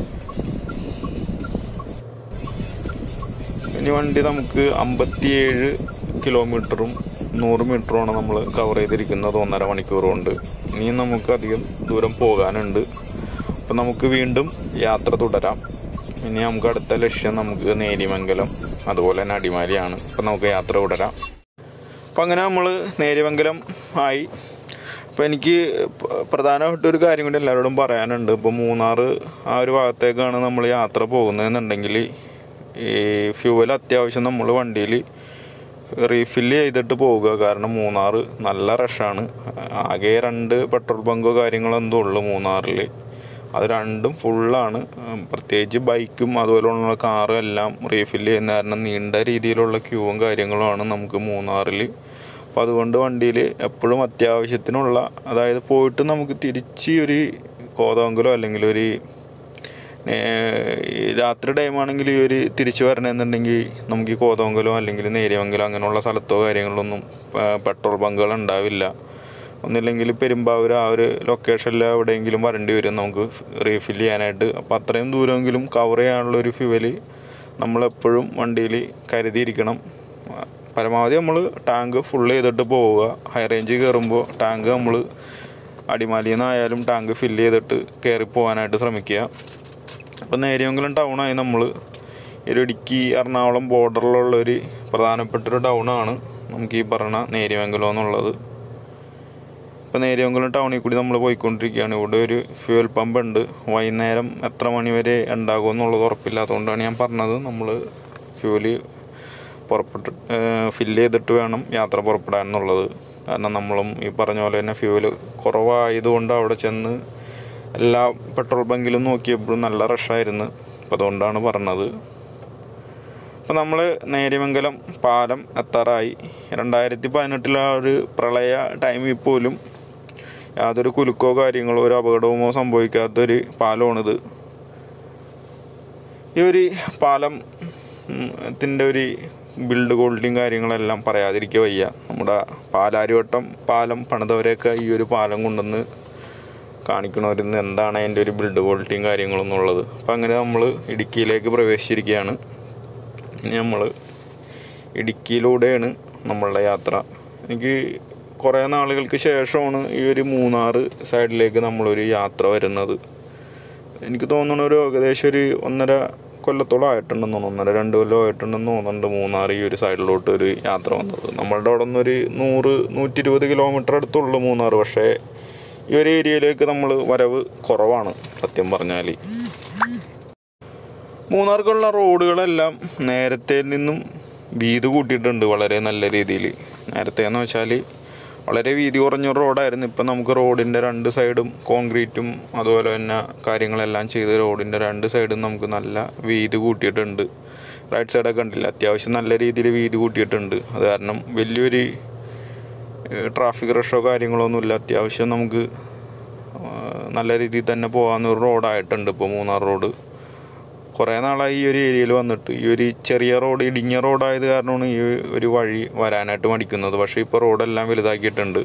ഇനി വണ്ടി നമുക്ക് അമ്പത്തിയേഴ് കിലോമീറ്ററും നൂറ് മീറ്ററുമാണ് നമ്മൾ കവർ ചെയ്തിരിക്കുന്നത് ഒന്നര മണിക്കൂർ കൊണ്ട് ഇനിയും നമുക്ക് അധികം ദൂരം പോകാനുണ്ട് അപ്പം നമുക്ക് വീണ്ടും യാത്ര തുടരാം ഇനി നമുക്ക് അടുത്ത ലക്ഷ്യം നമുക്ക് നേരിമംഗലം അതുപോലെ തന്നെ അടിമാലിയാണ് അപ്പം നമുക്ക് യാത്ര തുടരാം അപ്പം അങ്ങനെ നമ്മൾ നേരിമംഗലം ആയി അപ്പോൾ എനിക്ക് പ- പ്രധാനമായിട്ട് ഒരു കാര്യം കൂടി എല്ലാവരോടും പറയാനുണ്ട് ഇപ്പോൾ മൂന്നാർ ആ ഒരു ഭാഗത്തേക്കാണ് നമ്മൾ യാത്ര പോകുന്നതെന്നുണ്ടെങ്കിൽ ഈ ഫ്യൂവൽ അത്യാവശ്യം നമ്മൾ വണ്ടിയിൽ റീഫില്ല് ചെയ്തിട്ട് പോവുക കാരണം മൂന്നാർ നല്ല റഷാണ് ആകെ രണ്ട് പെട്രോൾ ബങ്കോ കാര്യങ്ങളോ എന്തോ ഉള്ളു മൂന്നാറിൽ അത് രണ്ടും ഫുള്ളാണ് പ്രത്യേകിച്ച് ബൈക്കും അതുപോലെയുള്ള കാറും എല്ലാം റീഫില്ല് ചെയ്യുന്ന കാരണം നീണ്ട രീതിയിലുള്ള ക്യൂവും കാര്യങ്ങളുമാണ് നമുക്ക് മൂന്നാറിൽ അപ്പോൾ അതുകൊണ്ട് വണ്ടിയിൽ എപ്പോഴും അത്യാവശ്യത്തിനുള്ള അതായത് പോയിട്ട് നമുക്ക് തിരിച്ച് ഒരു കോതമംഗലോ അല്ലെങ്കിൽ ഒരു നേ- ഈ രാത്രി ടൈമാണെങ്കിൽ ഈ ഒരു തിരിച്ചു വരണമെന്നുണ്ടെങ്കിൽ നമുക്ക് ഈ കോതമംഗലോ അല്ലെങ്കിൽ നേര്യമംഗലോ അങ്ങനെയുള്ള സ്ഥലത്തോ കാര്യങ്ങളൊന്നും പ- പെട്രോൾ ബങ്കുകൾ ഉണ്ടാവില്ല ഒന്നില്ലെങ്കിൽ പെരുമ്പാവൂർ ആ ഒരു ലൊക്കേഷനിൽ എവിടെയെങ്കിലും വരേണ്ടി വരും നമുക്ക് റീഫിൽ ചെയ്യാനായിട്ട് അപ്പോൾ അത്രയും ദൂരമെങ്കിലും കവർ ചെയ്യാനുള്ള ഒരു ഫ്യൂവല് നമ്മളെപ്പോഴും വണ്ടിയിൽ കരുതിയിരിക്കണം പരമാവധി നമ്മൾ ടാങ്ക് ഫുൾ ചെയ്തിട്ട് പോവുക ഹൈ റേഞ്ച് കയറുമ്പോൾ ടാങ്ക് നമ്മൾ അടിമാലിയിൽ നിന്നായാലും ടാങ്ക് ഫില്ല് ചെയ്തിട്ട് കയറി പോകാനായിട്ട് ശ്രമിക്കുക അപ്പോൾ നേരിയമംഗലം ടൗണായി നമ്മൾ ഒരു ഇടുക്കി എറണാകുളം ബോർഡറിലുള്ള ഒരു പ്രധാനപ്പെട്ട ഒരു ടൗണാണ് നമുക്ക് ഈ പറഞ്ഞ നേരിയമംഗലം എന്നുള്ളത് ഇപ്പോൾ നേരിയമംഗലം ടൗണിൽ കൂടി നമ്മൾ പോയിക്കൊണ്ടിരിക്കുകയാണ് ഇവിടെ ഒരു ഫ്യൂൽ പമ്പ് ഉണ്ട് വൈകുന്നേരം എത്ര മണി വരെ ഉണ്ടാകും എന്നുള്ളത് ഉറപ്പില്ലാത്തതുകൊണ്ടാണ് ഞാൻ പറഞ്ഞത് നമ്മൾ ഫ്യൂല് പുറപ്പെട്ട് ഫില്ല് ചെയ്തിട്ട് വേണം യാത്ര പുറപ്പെടാൻ എന്നുള്ളത് കാരണം നമ്മളും ഈ പറഞ്ഞ പോലെ തന്നെ ഫ്യൂല് കുറവായതുകൊണ്ട് അവിടെ ചെന്ന് എല്ലാ പെട്രോൾ ബങ്കിലും നോക്കിയപ്പോഴും നല്ല റഷായിരുന്നു അപ്പോൾ അതുകൊണ്ടാണ് പറഞ്ഞത് അപ്പോൾ നമ്മൾ നേര്യമംഗലം പാലം എത്താറായി രണ്ടായിരത്തി പതിനെട്ടിലെ ആ ഒരു പ്രളയ ടൈമിൽ പോലും യാതൊരു കുലുക്കോ കാര്യങ്ങളോ ഒരു അപകടവുമോ സംഭവിക്കാത്തൊരു പാലമാണിത് ഈ ഒരു പാലം ഉം, ത്തിൻ്റെ ഒരു ബിൽഡ് ക്വാളിറ്റിയും കാര്യങ്ങളെല്ലാം പറയാതിരിക്കുക വയ്യ നമ്മുടെ പാലാരിവട്ടം പാലം പണിതവരെയൊക്കെ ഈ ഒരു പാലം കൊണ്ടുവന്ന് കാണിക്കണവരിന്ന് എന്താണ് അതിൻ്റെ ഒരു ബിൽഡ് ക്വാളിറ്റിയും കാര്യങ്ങളും എന്നുള്ളത് അപ്പം അങ്ങനെ നമ്മൾ ഇടുക്കിയിലേക്ക് പ്രവേശിച്ചിരിക്കുകയാണ് ഇനി നമ്മൾ ഇടുക്കിയിലൂടെയാണ് നമ്മളുടെ യാത്ര എനിക്ക് കുറേ നാളുകൾക്ക് ശേഷമാണ് ഈ ഒരു മൂന്നാർ സൈഡിലേക്ക് നമ്മളൊരു യാത്ര വരുന്നത് എനിക്ക് തോന്നുന്നു ഒരു ഏകദേശം ഒരു ഒന്നര കൊല്ലത്തോളം ആയിട്ടുണ്ടെന്ന് തോന്നുന്നു ഒന്നര രണ്ട് കൊല്ലം ആയിട്ടുണ്ടെന്ന് തോന്നുന്നുണ്ട് മൂന്നാർ ഈ ഒരു സൈഡിലോട്ട് ഒരു യാത്ര വന്നത് നമ്മളുടെ അവിടെ നിന്നൊരു നൂറ് നൂറ്റി ഇരുപത് കിലോമീറ്റർ അടുത്തുള്ളൂ മൂന്നാർ പക്ഷേ ഈ ഒരു ഏരിയയിലേക്ക് നമ്മൾ വരവ് കുറവാണ് സത്യം പറഞ്ഞാൽ മൂന്നാർക്കുള്ള റോഡുകളെല്ലാം നേരത്തെ നിന്നും വീതി കൂട്ടിയിട്ടുണ്ട് വളരെ നല്ല രീതിയിൽ നേരത്തെ എന്ന് വെച്ചാൽ വളരെ വീതി കുറഞ്ഞ റോഡായിരുന്നു ഇപ്പം നമുക്ക് റോഡിൻ്റെ രണ്ട് സൈഡും കോൺക്രീറ്റും അതുപോലെ തന്നെ കാര്യങ്ങളെല്ലാം ചെയ്ത് റോഡിൻ്റെ രണ്ട് സൈഡും നമുക്ക് നല്ല വീതി കൂട്ടിയിട്ടുണ്ട് റൈറ്റ് സൈഡൊക്കെ കണ്ടില്ല അത്യാവശ്യം നല്ല രീതിയിൽ വീതി കൂട്ടിയിട്ടുണ്ട് അത് കാരണം വലിയൊരു ട്രാഫിക് റഷോ കാര്യങ്ങളോ ഒന്നുമില്ല അത്യാവശ്യം നമുക്ക് ആ, നല്ല രീതിയിൽ തന്നെ പോകാവുന്ന ഒരു റോഡായിട്ടുണ്ട് ഇപ്പോൾ മൂന്നാർ റോഡ് കുറേ നാളായി ഈ ഒരു ഏരിയയിൽ വന്നിട്ട് ഈ ഒരു ചെറിയ റോഡ് ഇടുങ്ങിയ റോഡായത് കാരണമാണ് ഈ ഒരു വഴി വരാനായിട്ട് മടിക്കുന്നത് പക്ഷേ ഇപ്പോൾ റോഡെല്ലാം വലുതാക്കിയിട്ടുണ്ട്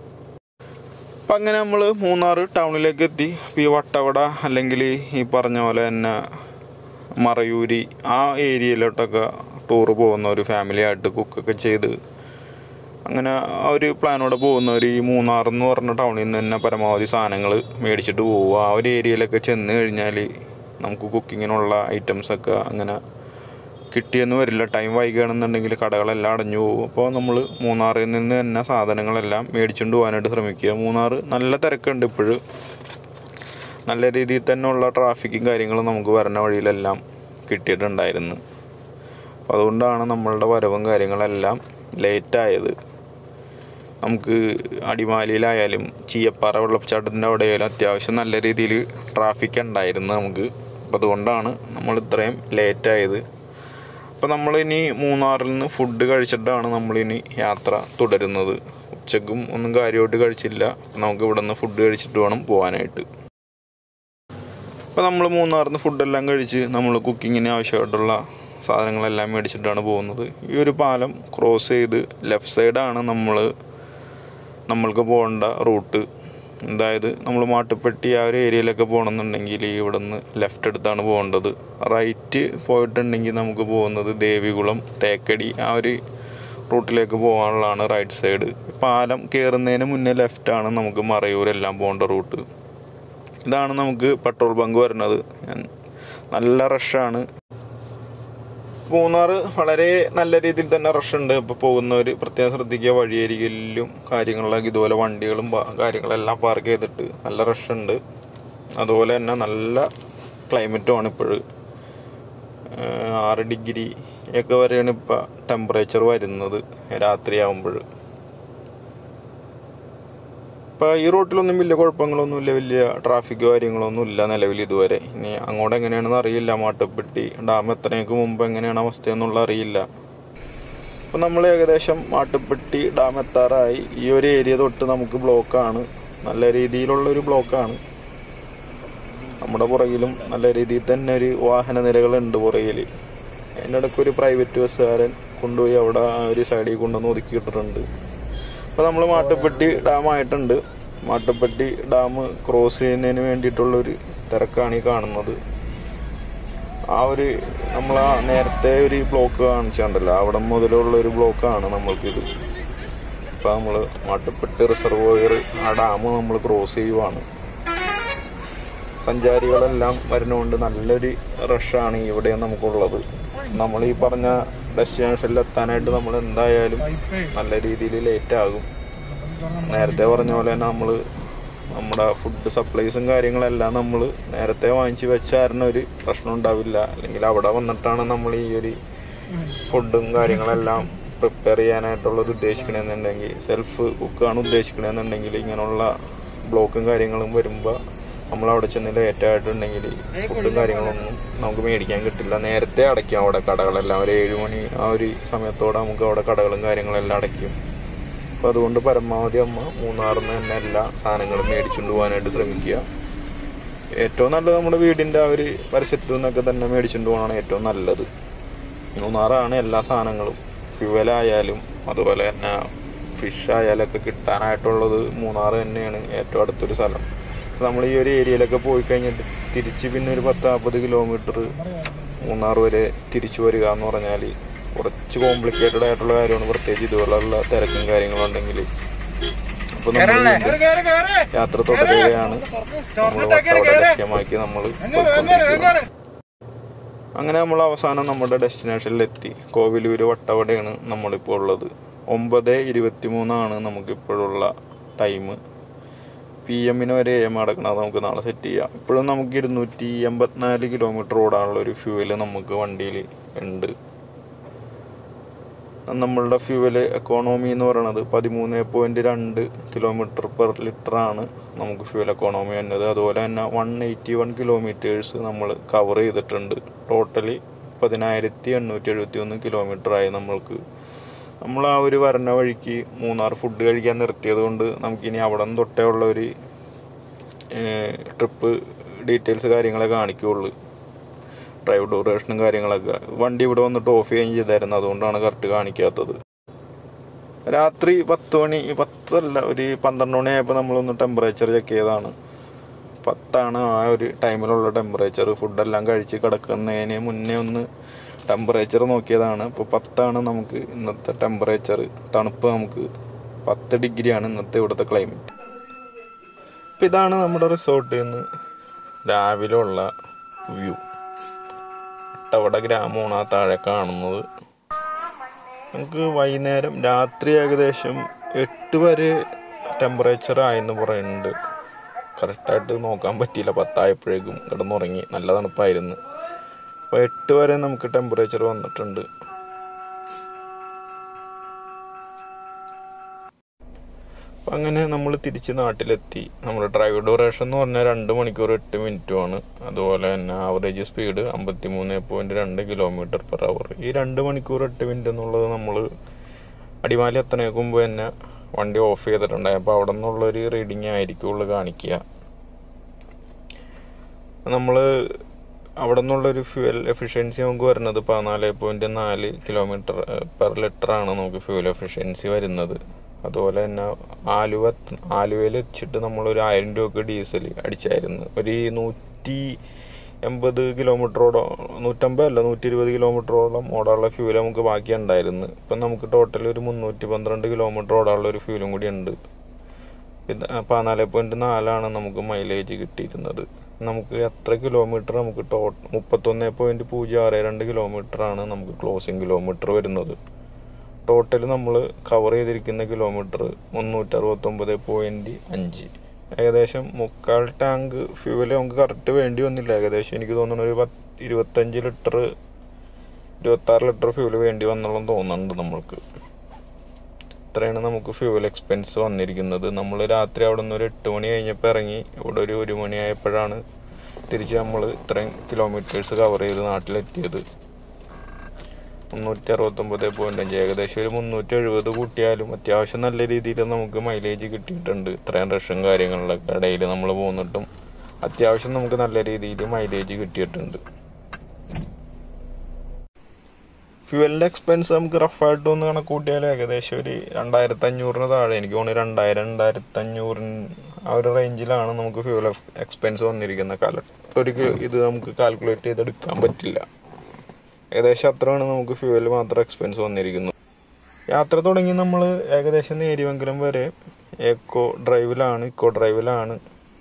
അപ്പം അങ്ങനെ നമ്മൾ മൂന്നാർ ടൗണിലേക്ക് എത്തി ഇപ്പോൾ ഈ വട്ടവട അല്ലെങ്കിൽ ഈ പറഞ്ഞ പോലെ തന്നെ മറയൂരി ആ ഏരിയയിലോട്ടൊക്കെ ടൂറ് പോകുന്ന ഒരു ഫാമിലി ആയിട്ട് കുക്കൊക്കെ ചെയ്ത് അങ്ങനെ ആ ഒരു പ്ലാനോടെ പോകുന്നവർ ഈ മൂന്നാർ എന്ന് പറഞ്ഞ ടൗണിൽ നിന്ന് തന്നെ പരമാവധി സാധനങ്ങൾ മേടിച്ചിട്ട് പോവുക ആ ഒരു ഏരിയയിലൊക്കെ ചെന്ന് കഴിഞ്ഞാൽ നമുക്ക് കുക്കിങ്ങിനുള്ള ഐറ്റംസൊക്കെ അങ്ങനെ കിട്ടിയെന്ന് വരില്ല ടൈം വൈകുകയാണെന്നുണ്ടെങ്കിൽ കടകളെല്ലാം അടഞ്ഞു പോകും അപ്പോൾ നമ്മൾ മൂന്നാറിൽ നിന്ന് തന്നെ സാധനങ്ങളെല്ലാം മേടിച്ചുകൊണ്ട് പോകാനായിട്ട് ശ്രമിക്കുക മൂന്നാർ നല്ല തിരക്കുണ്ട് ഇപ്പോഴും നല്ല രീതിയിൽ തന്നെയുള്ള ട്രാഫിക്കും കാര്യങ്ങളും നമുക്ക് വരുന്ന വഴിയിലെല്ലാം കിട്ടിയിട്ടുണ്ടായിരുന്നു അപ്പോൾ അതുകൊണ്ടാണ് നമ്മളുടെ വരവും കാര്യങ്ങളെല്ലാം ലേറ്റായത് നമുക്ക് അടിമാലിയിലായാലും ചീയപ്പാറ വെള്ളച്ചാട്ടത്തിൻ്റെ അവിടെയായാലും അത്യാവശ്യം നല്ല രീതിയിൽ ട്രാഫിക് ഉണ്ടായിരുന്നു നമുക്ക് അപ്പോൾ അതുകൊണ്ടാണ് നമ്മൾ ഇത്രയും ലേറ്റായത് അപ്പോൾ നമ്മളിനി മൂന്നാറിൽ നിന്ന് ഫുഡ് കഴിച്ചിട്ടാണ് നമ്മളിനി യാത്ര തുടരുന്നത് ഉച്ചക്കും ഒന്നും കാര്യമായിട്ട് കഴിച്ചില്ല അപ്പോൾ നമുക്ക് ഇവിടെ നിന്ന് ഫുഡ് കഴിച്ചിട്ട് വേണം പോകാനായിട്ട് അപ്പോൾ നമ്മൾ മൂന്നാറിൽ നിന്ന് ഫുഡെല്ലാം കഴിച്ച് നമ്മൾ കുക്കിങ്ങിന് ആവശ്യമായിട്ടുള്ള സാധനങ്ങളെല്ലാം മേടിച്ചിട്ടാണ് പോകുന്നത് ഈ ഒരു പാലം ക്രോസ് ചെയ്ത് ലെഫ്റ്റ് സൈഡാണ് നമ്മൾ നമ്മൾക്ക് പോകേണ്ട റൂട്ട് അതായത് നമ്മൾ മാട്ടുപ്പെട്ടി ആ ഒരു ഏരിയയിലൊക്കെ പോകണമെന്നുണ്ടെങ്കിൽ ഇവിടെ നിന്ന് ലെഫ്റ്റ് എടുത്താണ് പോകേണ്ടത് റൈറ്റ് പോയിട്ടുണ്ടെങ്കിൽ നമുക്ക് പോകുന്നത് ദേവികുളം തേക്കടി ആ ഒരു റൂട്ടിലേക്ക് പോകാനുള്ളതാണ് റൈറ്റ് സൈഡ് പാലം കയറുന്നതിന് മുന്നേ ലെഫ്റ്റാണ് നമുക്ക് മറയൂരെല്ലാം പോകേണ്ട റൂട്ട് ഇതാണ് നമുക്ക് പെട്രോൾ ബങ്ക് വരുന്നത് ഞാൻ നല്ല റഷാണ് മൂന്നാർ വളരെ നല്ല രീതിയിൽ തന്നെ റഷ് ഉണ്ട് ഇപ്പോൾ പോകുന്നവർ പ്രത്യേകം ശ്രദ്ധിക്കുക വഴിയരികിലും കാര്യങ്ങളിലൊക്കെ ഇതുപോലെ വണ്ടികളും പാ- കാര്യങ്ങളെല്ലാം പാർക്ക് ചെയ്തിട്ട് നല്ല റഷ് ഉണ്ട് അതുപോലെ തന്നെ നല്ല ക്ലൈമറ്റുമാണ് ഇപ്പോഴും ആറ് ഡിഗ്രി ഒക്കെ വരെയാണ് ഇപ്പോൾ ടെമ്പറേച്ചർ വരുന്നത് രാത്രിയാകുമ്പോൾ ഇപ്പോൾ ഈ റൂട്ടിലൊന്നും വലിയ കുഴപ്പങ്ങളൊന്നുമില്ല വലിയ ട്രാഫിക് കാര്യങ്ങളൊന്നും ഇല്ല നിലവിൽ ഇതുവരെ ഇനി അങ്ങോട്ട് എങ്ങനെയാണെന്ന് അറിയില്ല മാട്ടുപ്പെട്ടി ഡാം എത്രയൊക്കെ മുമ്പ് എങ്ങനെയാണ് അവസ്ഥ എന്നുള്ള അറിയില്ല അപ്പോൾ നമ്മൾ ഏകദേശം മാട്ടുപ്പെട്ടി ഡാം എത്താറായി ഈ ഒരു ഏരിയ തൊട്ട് നമുക്ക് ബ്ലോക്കാണ് നല്ല രീതിയിലുള്ള ഒരു ബ്ലോക്കാണ് നമ്മുടെ പുറകിലും നല്ല രീതിയിൽ തന്നെ ഒരു വാഹന നിരകളുണ്ട് പുറകിൽ അതിൻ്റെ ഇടയ്ക്ക് ഒരു പ്രൈവറ്റ് ബസ്സുകാരൻ കൊണ്ടുപോയി അവിടെ ആ ഒരു സൈഡിൽ കൊണ്ടുവന്ന് ഒതുക്കിയിട്ടിട്ടുണ്ട് അപ്പോൾ നമ്മൾ മാട്ടുപ്പെട്ടി ഡാം ആയിട്ടുണ്ട് മാട്ടുപ്പെട്ടി ഡാം ക്രോസ് ചെയ്യുന്നതിന് വേണ്ടിയിട്ടുള്ളൊരു തിരക്കാണ് ഈ കാണുന്നത് ആ ഒരു നമ്മൾ ആ നേരത്തെ ഒരു ബ്ലോക്ക് കാണിച്ചുണ്ടല്ലോ അവിടെ മുതലുള്ള ഒരു ബ്ലോക്കാണ് നമ്മൾക്കിത് ഇപ്പം നമ്മൾ മാട്ടുപ്പെട്ടി റിസർവോയർ ആ ഡാം നമ്മൾ ക്രോസ് ചെയ്യുവാണ് സഞ്ചാരികളെല്ലാം വരുന്നതുകൊണ്ട് നല്ലൊരു റഷാണ് ഇവിടെ നമുക്കുള്ളത് നമ്മൾ ഈ പറഞ്ഞ ഡെസ്റ്റിനേഷനിൽ എത്താനായിട്ട് നമ്മൾ എന്തായാലും നല്ല രീതിയിൽ ലേറ്റ് ആകും നേരത്തെ പറഞ്ഞ പോലെ തന്നെ നമ്മൾ നമ്മുടെ ഫുഡ് സപ്ലൈസും കാര്യങ്ങളെല്ലാം നമ്മൾ നേരത്തെ വാങ്ങിച്ച് വെച്ചായിരുന്ന ഒരു പ്രശ്നം ഉണ്ടാവില്ല അല്ലെങ്കിൽ അവിടെ വന്നിട്ടാണ് നമ്മൾ ഈ ഒരു ഫുഡും കാര്യങ്ങളെല്ലാം പ്രിപ്പയർ ചെയ്യാനായിട്ടുള്ളത് ഉദ്ദേശിക്കണമെന്നുണ്ടെങ്കിൽ സെൽഫ് കുക്കാണ് ഉദ്ദേശിക്കണമെന്നുണ്ടെങ്കിൽ ഇങ്ങനെയുള്ള ബ്ലോക്കും കാര്യങ്ങളും വരുമ്പോൾ നമ്മൾ അവിടെ ചെന്ന് ലേറ്റ് ആയിട്ടുണ്ടെങ്കിൽ ഫുഡും കാര്യങ്ങളൊന്നും നമുക്ക് മേടിക്കാൻ കിട്ടില്ല നേരത്തെ അടയ്ക്കും അവിടെ കടകളെല്ലാം ഒരു ഏഴ് മണി ആ ഒരു സമയത്തോടെ നമുക്ക് അവിടെ കടകളും കാര്യങ്ങളെല്ലാം അടയ്ക്കും അപ്പോൾ അതുകൊണ്ട് പരമാവധി അമ്മ മൂന്നാറിൽ നിന്ന് തന്നെ എല്ലാ സാധനങ്ങളും മേടിച്ചുകൊണ്ട് പോകാനായിട്ട് ശ്രമിക്കുക ഏറ്റവും നല്ലത് നമ്മുടെ വീടിൻ്റെ ആ ഒരു പരിസരത്തു നിന്നൊക്കെ തന്നെ മേടിച്ചുകൊണ്ട് പോകണമാണ് ഏറ്റവും നല്ലത് മൂന്നാറാണ് എല്ലാ സാധനങ്ങളും ഫ്യുവലായാലും അതുപോലെ തന്നെ ഫിഷ് ആയാലൊക്കെ കിട്ടാനായിട്ടുള്ളത് മൂന്നാർ തന്നെയാണ് ഏറ്റവും അടുത്തൊരു സ്ഥലം നമ്മൾ ഈ ഒരു ഏരിയയിലൊക്കെ പോയി കഴിഞ്ഞിട്ട് തിരിച്ച് പിന്നെ ഒരു പത്ത് നാൽപ്പത് കിലോമീറ്റർ മൂന്നാർ വരെ തിരിച്ചു വരിക എന്ന് പറഞ്ഞാൽ കുറച്ച് കോംപ്ലിക്കേറ്റഡ് ആയിട്ടുള്ള കാര്യമാണ് പ്രത്യേകിച്ച് ഇതുപോലുള്ള തിരക്കും കാര്യങ്ങളും ഉണ്ടെങ്കിൽ അപ്പോൾ നമ്മൾ യാത്ര തുടരുകയാണ് നമ്മൾ വട്ടവട ലക്ഷ്യമാക്കി നമ്മൾ പോയിക്കൊണ്ടിരിക്കുകയാണ്. അങ്ങനെ നമ്മൾ അവസാനം നമ്മുടെ ഡെസ്റ്റിനേഷനിലെത്തി കോവിലൂര് വട്ടവടയാണ് നമ്മളിപ്പോൾ ഉള്ളത് ഒമ്പത് ഇരുപത്തി മൂന്നാണ് നമുക്കിപ്പോഴുള്ള ടൈം പി എമ്മിന് വരെ എം അടക്കണത് നമുക്ക് നാളെ സെറ്റ് ചെയ്യാം ഇപ്പോഴും നമുക്ക് ഇരുന്നൂറ്റി എൺപത്തിനാല് കിലോമീറ്റർ ഓടാനുള്ള ഒരു ഫ്യൂവൽ നമുക്ക് വണ്ടിയിൽ ഉണ്ട് നമ്മളുടെ ഫ്യൂവല് എക്കോണമി എന്ന് പറയുന്നത് പതിമൂന്ന് പോയിൻറ്റ് രണ്ട് കിലോമീറ്റർ പെർ ലിറ്റർ ആണ് നമുക്ക് ഫ്യൂവൽ എക്കോണമി വന്നത് അതുപോലെ തന്നെ വൺ എയ്റ്റി വൺ കിലോമീറ്റേഴ്സ് നമ്മൾ കവർ ചെയ്തിട്ടുണ്ട് ടോട്ടലി പതിനായിരത്തി എണ്ണൂറ്റി എഴുപത്തി ഒന്ന് കിലോമീറ്റർ ആയി നമ്മൾക്ക് നമ്മൾ ആ ഒരു വരണ വഴിക്ക് മൂന്നാർ ഫുഡ് കഴിക്കാൻ നിർത്തിയത് കൊണ്ട് നമുക്കിനി അവിടെ നിന്ന് തൊട്ടേ ഉള്ള ഒരു ട്രിപ്പ് ഡീറ്റെയിൽസ് കാര്യങ്ങളെ കാണിക്കുകയുള്ളൂ ഡ്രൈവ് ഡ്യൂറേഷനും കാര്യങ്ങളൊക്കെ വണ്ടി ഇവിടെ വന്നിട്ട് ഓഫ് ചെയ്യുകയും ചെയ്തായിരുന്നു അതുകൊണ്ടാണ് കറക്റ്റ് കാണിക്കാത്തത് രാത്രി പത്ത് മണി പത്തല്ല ഒരു പന്ത്രണ്ട് മണിയായപ്പോൾ നമ്മളൊന്ന് ടെമ്പറേച്ചർ ചെക്ക് ചെയ്തതാണ് പത്താണ് ആ ഒരു ടൈമിലുള്ള ടെമ്പറേച്ചർ ഫുഡെല്ലാം കഴിച്ച് കിടക്കുന്നതിന് മുന്നേ ഒന്ന് ടെമ്പറേച്ചർ നോക്കിയതാണ് അപ്പോൾ പത്താണ് നമുക്ക് ഇന്നത്തെ ടെമ്പറേച്ചർ തണുപ്പ് നമുക്ക് പത്ത് ഡിഗ്രിയാണ് ഇന്നത്തെ ഇവിടുത്തെ ക്ലൈമറ്റ് അപ്പം ഇതാണ് നമ്മുടെ റിസോർട്ടിൽ നിന്ന് രാവിലെ ഉള്ള വ്യൂ വട്ടവട ഗ്രാമമാണ് ആ താഴെ കാണുന്നത് നമുക്ക് വൈകുന്നേരം രാത്രി ഏകദേശം എട്ട് വരെ ടെമ്പറേച്ചർ ആയെന്ന് പറയുന്നുണ്ട് കറക്റ്റായിട്ട് നോക്കാൻ പറ്റിയില്ല പത്തായപ്പോഴേക്കും കിടന്നുറങ്ങി നല്ല തണുപ്പായിരുന്നു അപ്പോൾ എട്ട് വരെ നമുക്ക് ടെമ്പറേച്ചർ വന്നിട്ടുണ്ട് അപ്പം അങ്ങനെ നമ്മൾ തിരിച്ച് നാട്ടിലെത്തി നമ്മൾ ഡ്രൈവ് ഡ്യൂറേഷൻ എന്ന് പറഞ്ഞാൽ രണ്ട് മണിക്കൂർ എട്ട് മിനിറ്റുമാണ് അതുപോലെ തന്നെ ആവറേജ് സ്പീഡ് അമ്പത്തി മൂന്ന് പോയിൻറ്റ് രണ്ട് കിലോമീറ്റർ പെർ അവർ ഈ രണ്ട് മണിക്കൂർ എട്ട് മിനിറ്റ് എന്നുള്ളത് നമ്മൾ അടിമാലി എത്തണേക്ക് മുമ്പ് തന്നെ വണ്ടി ഓഫ് ചെയ്തിട്ടുണ്ടായി അപ്പോൾ അവിടെ നിന്നുള്ളൊരു റീഡിങ് ആയിരിക്കുള്ളൂ കാണിക്കുക നമ്മൾ അവിടെ നിന്നുള്ളൊരു ഫ്യൂവൽ എഫിഷ്യൻസി നമുക്ക് വരുന്നത് പതിനാല് പോയിൻറ്റ് നാല് കിലോമീറ്റർ പെർ ലിറ്റർ ആണ് നമുക്ക് ഫ്യൂവൽ എഫിഷ്യൻസി വരുന്നത് അതുപോലെ തന്നെ ആലുവ ആലുവയിൽ വെച്ചിട്ട് നമ്മൾ ഒരു ആയിരം രൂപക്ക് ഡീസൽ അടിച്ചായിരുന്നു ഒരു നൂറ്റി എൺപത് കിലോമീറ്ററോടോ നൂറ്റമ്പത് അല്ല നൂറ്റി ഇരുപത് കിലോമീറ്ററോളം ഓടാനുള്ള ഫ്യൂൽ നമുക്ക് ബാക്കി ഉണ്ടായിരുന്നു ഇപ്പം നമുക്ക് ടോട്ടൽ ഒരു മുന്നൂറ്റി പന്ത്രണ്ട് കിലോമീറ്റർ ഓടാനുള്ള ഒരു ഫ്യൂലും കൂടി ഉണ്ട് ഇത് പതിനാല് പോയിൻറ്റ് നാലാണ് നമുക്ക് മൈലേജ് കിട്ടിയിരുന്നത് നമുക്ക് എത്ര കിലോമീറ്റർ നമുക്ക് ടോ മുപ്പത്തൊന്ന് പോയിൻറ്റ് പൂജ്യം ആറ് രണ്ട് കിലോമീറ്റർ ആണ് നമുക്ക് ക്ലോസിങ് കിലോമീറ്റർ വരുന്നത് ടോട്ടൽ നമ്മൾ കവർ ചെയ്തിരിക്കുന്ന കിലോമീറ്റർ മുന്നൂറ്ററുപത്തൊമ്പത് പോയിൻറ്റ് അഞ്ച് ഏകദേശം മുക്കാൽ ടാങ്ക് ഫ്യൂവൽ നമുക്ക് കറക്റ്റ് വേണ്ടി വന്നില്ല ഏകദേശം എനിക്ക് തോന്നുന്നു ഒരു പത്ത് ഇരുപത്തഞ്ച് ലിറ്റർ ഇരുപത്താറ് ലിറ്റർ ഫ്യൂവൽ വേണ്ടി വന്നുള്ളൂ തോന്നുന്നുണ്ട് നമ്മൾക്ക് ഇത്രയാണ് നമുക്ക് ഫ്യൂവൽ എക്സ്പെൻസ് വന്നിരിക്കുന്നത് നമ്മൾ രാത്രി അവിടെ നിന്ന് ഒരു എട്ട് മണി കഴിഞ്ഞപ്പോൾ ഇറങ്ങി ഇവിടെ ഒരു ഒരു മണിയായപ്പോഴാണ് തിരിച്ച് നമ്മൾ ഇത്രയും കിലോമീറ്റേഴ്സ് കവർ ചെയ്ത് നാട്ടിലെത്തിയത് മുന്നൂറ്റി അറുപത്തൊമ്പത് പോയിന്റ് അഞ്ച് ഏകദേശം ഒരു മുന്നൂറ്റി എഴുപത് കൂട്ടിയാലും അത്യാവശ്യം നല്ല രീതിയിൽ നമുക്ക് മൈലേജ് കിട്ടിയിട്ടുണ്ട് ഇത്രയും റഷും കാര്യങ്ങളിലൊക്കെ ഇടയിൽ നമ്മൾ പോന്നിട്ടും അത്യാവശ്യം നമുക്ക് നല്ല രീതിയിൽ മൈലേജ് കിട്ടിയിട്ടുണ്ട് ഫ്യൂവലിൻ്റെ എക്സ്പെൻസ് നമുക്ക് റഫായിട്ട് ഒന്ന് കണക്കൂട്ടിയാൽ ഏകദേശം ഒരു രണ്ടായിരത്തി അഞ്ഞൂറിന് താഴെ എനിക്ക് തോന്നുന്നു രണ്ടായിരം രണ്ടായിരത്തി അഞ്ഞൂറിന് ആ ഒരു റേഞ്ചിലാണ് നമുക്ക് ഫ്യൂവൽ എക്സ്പെൻസ് വന്നിരിക്കുന്നത് കാല ഒരു ഇത് നമുക്ക് കാൽക്കുലേറ്റ് ചെയ്തെടുക്കാൻ പറ്റില്ല ഏകദേശം അത്രയാണ് നമുക്ക് ഫ്യൂവൽ മാത്രം എക്സ്പെൻസ് വന്നിരിക്കുന്നത് യാത്ര തുടങ്ങി നമ്മൾ ഏകദേശം നേരിവെങ്കിലും വരെ എക്കോ ഡ്രൈവിലാണ് ഇക്കോ ഡ്രൈവിലാണ്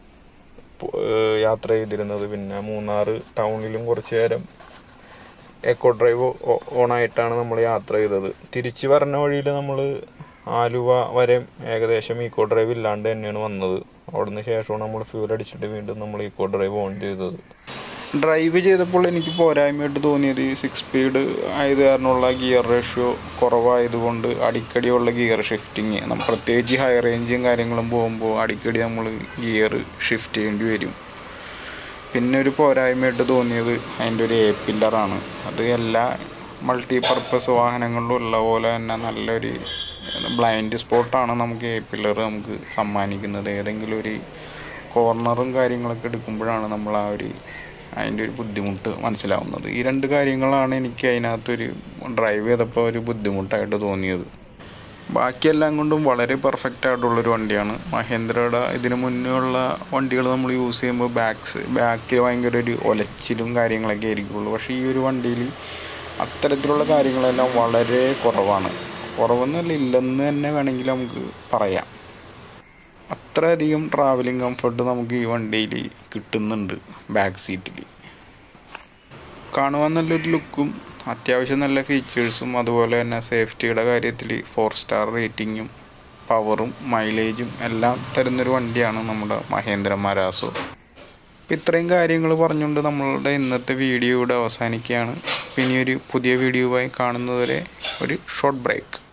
യാത്ര ചെയ്തിരുന്നത് പിന്നെ മൂന്നാർ ടൗണിലും കുറച്ച് നേരം എക്കോ ഡ്രൈവ് ഓണായിട്ടാണ് നമ്മൾ യാത്ര ചെയ്തത് തിരിച്ച് പറഞ്ഞ വഴിയിൽ നമ്മൾ ആലുവ വരെ ഏകദേശം ഈക്കോ ഡ്രൈവ് ഇല്ലാണ്ട് തന്നെയാണ് വന്നത് അവിടുന്ന് ശേഷമാണ് നമ്മൾ ഫ്യൂൽ അടിച്ചിട്ട് വീണ്ടും നമ്മൾ ഈക്കോ ഡ്രൈവ് ഓൺ ചെയ്തത് ഡ്രൈവ് ചെയ്തപ്പോൾ എനിക്ക് പോരായ്മയായിട്ട് തോന്നിയത് സിക്സ് സ്പീഡ് ആയത് കാരണമുള്ള ഗിയർ റേഷ്യോ കുറവായതുകൊണ്ട് അടിക്കടിയുള്ള ഗിയർ ഷിഫ്റ്റിങ് നമ്മൾ പ്രത്യേകിച്ച് ഹൈ റേഞ്ചും കാര്യങ്ങളും പോകുമ്പോൾ അടിക്കടി നമ്മൾ ഗിയർ ഷിഫ്റ്റ് ചെയ്യേണ്ടി വരും പിന്നെ ഒരു പോരായ്മയായിട്ട് തോന്നിയത് അതിൻ്റെ ഒരു എ പില്ലറാണ് അത് എല്ലാ മൾട്ടി പർപ്പസ് വാഹനങ്ങളിലും ഉള്ള പോലെ തന്നെ നല്ലൊരു ബ്ലൈൻഡ് സ്പോട്ടാണ് നമുക്ക് എ പില്ലർ നമുക്ക് സമ്മാനിക്കുന്നത് ഏതെങ്കിലും ഒരു കോർണറും കാര്യങ്ങളൊക്കെ എടുക്കുമ്പോഴാണ് നമ്മൾ ആ ഒരു അതിൻ്റെ ഒരു ബുദ്ധിമുട്ട് മനസ്സിലാവുന്നത് ഈ രണ്ട് കാര്യങ്ങളാണ് എനിക്ക് അതിനകത്തൊരു ഡ്രൈവ് ചെയ്തപ്പോൾ ഒരു ബുദ്ധിമുട്ടായിട്ട് തോന്നിയത് ബാക്കിയെല്ലാം കൊണ്ടും വളരെ പെർഫെക്റ്റ് ആയിട്ടുള്ളൊരു വണ്ടിയാണ് മഹേന്ദ്രയുടെ ഇതിന് മുന്നേ ഉള്ള വണ്ടികൾ നമ്മൾ യൂസ് ചെയ്യുമ്പോൾ ബാക്സ് ബാക്കിൽ ഭയങ്കര ഒരു ഒലച്ചിലും കാര്യങ്ങളൊക്കെ ആയിരിക്കുള്ളൂ പക്ഷേ ഈ ഒരു വണ്ടിയിൽ അത്തരത്തിലുള്ള കാര്യങ്ങളെല്ലാം വളരെ കുറവാണ് കുറവെന്നല്ല ഇല്ലെന്ന് തന്നെ വേണമെങ്കിൽ നമുക്ക് പറയാം അത്രയധികം ട്രാവലിംഗ് കംഫർട്ട് നമുക്ക് ഈ വണ്ടിയിൽ കിട്ടുന്നുണ്ട് ബാക്ക് സീറ്റിൽ കാണുവാൻ നല്ലൊരു ലുക്കും അത്യാവശ്യം നല്ല ഫീച്ചേഴ്സും അതുപോലെ തന്നെ സേഫ്റ്റിയുടെ കാര്യത്തിൽ ഫോർ സ്റ്റാർ റേറ്റിങ്ങും പവറും മൈലേജും എല്ലാം തരുന്നൊരു വണ്ടിയാണ് നമ്മുടെ മഹേന്ദ്ര മരാസോ അപ്പം ഇത്രയും കാര്യങ്ങൾ പറഞ്ഞുകൊണ്ട് നമ്മളുടെ ഇന്നത്തെ വീഡിയോ ഇവിടെ അവസാനിക്കുകയാണ് പിന്നെ ഒരു പുതിയ വീഡിയോയുമായി കാണുന്നതുവരെ ഒരു ഷോർട്ട് ബ്രേക്ക്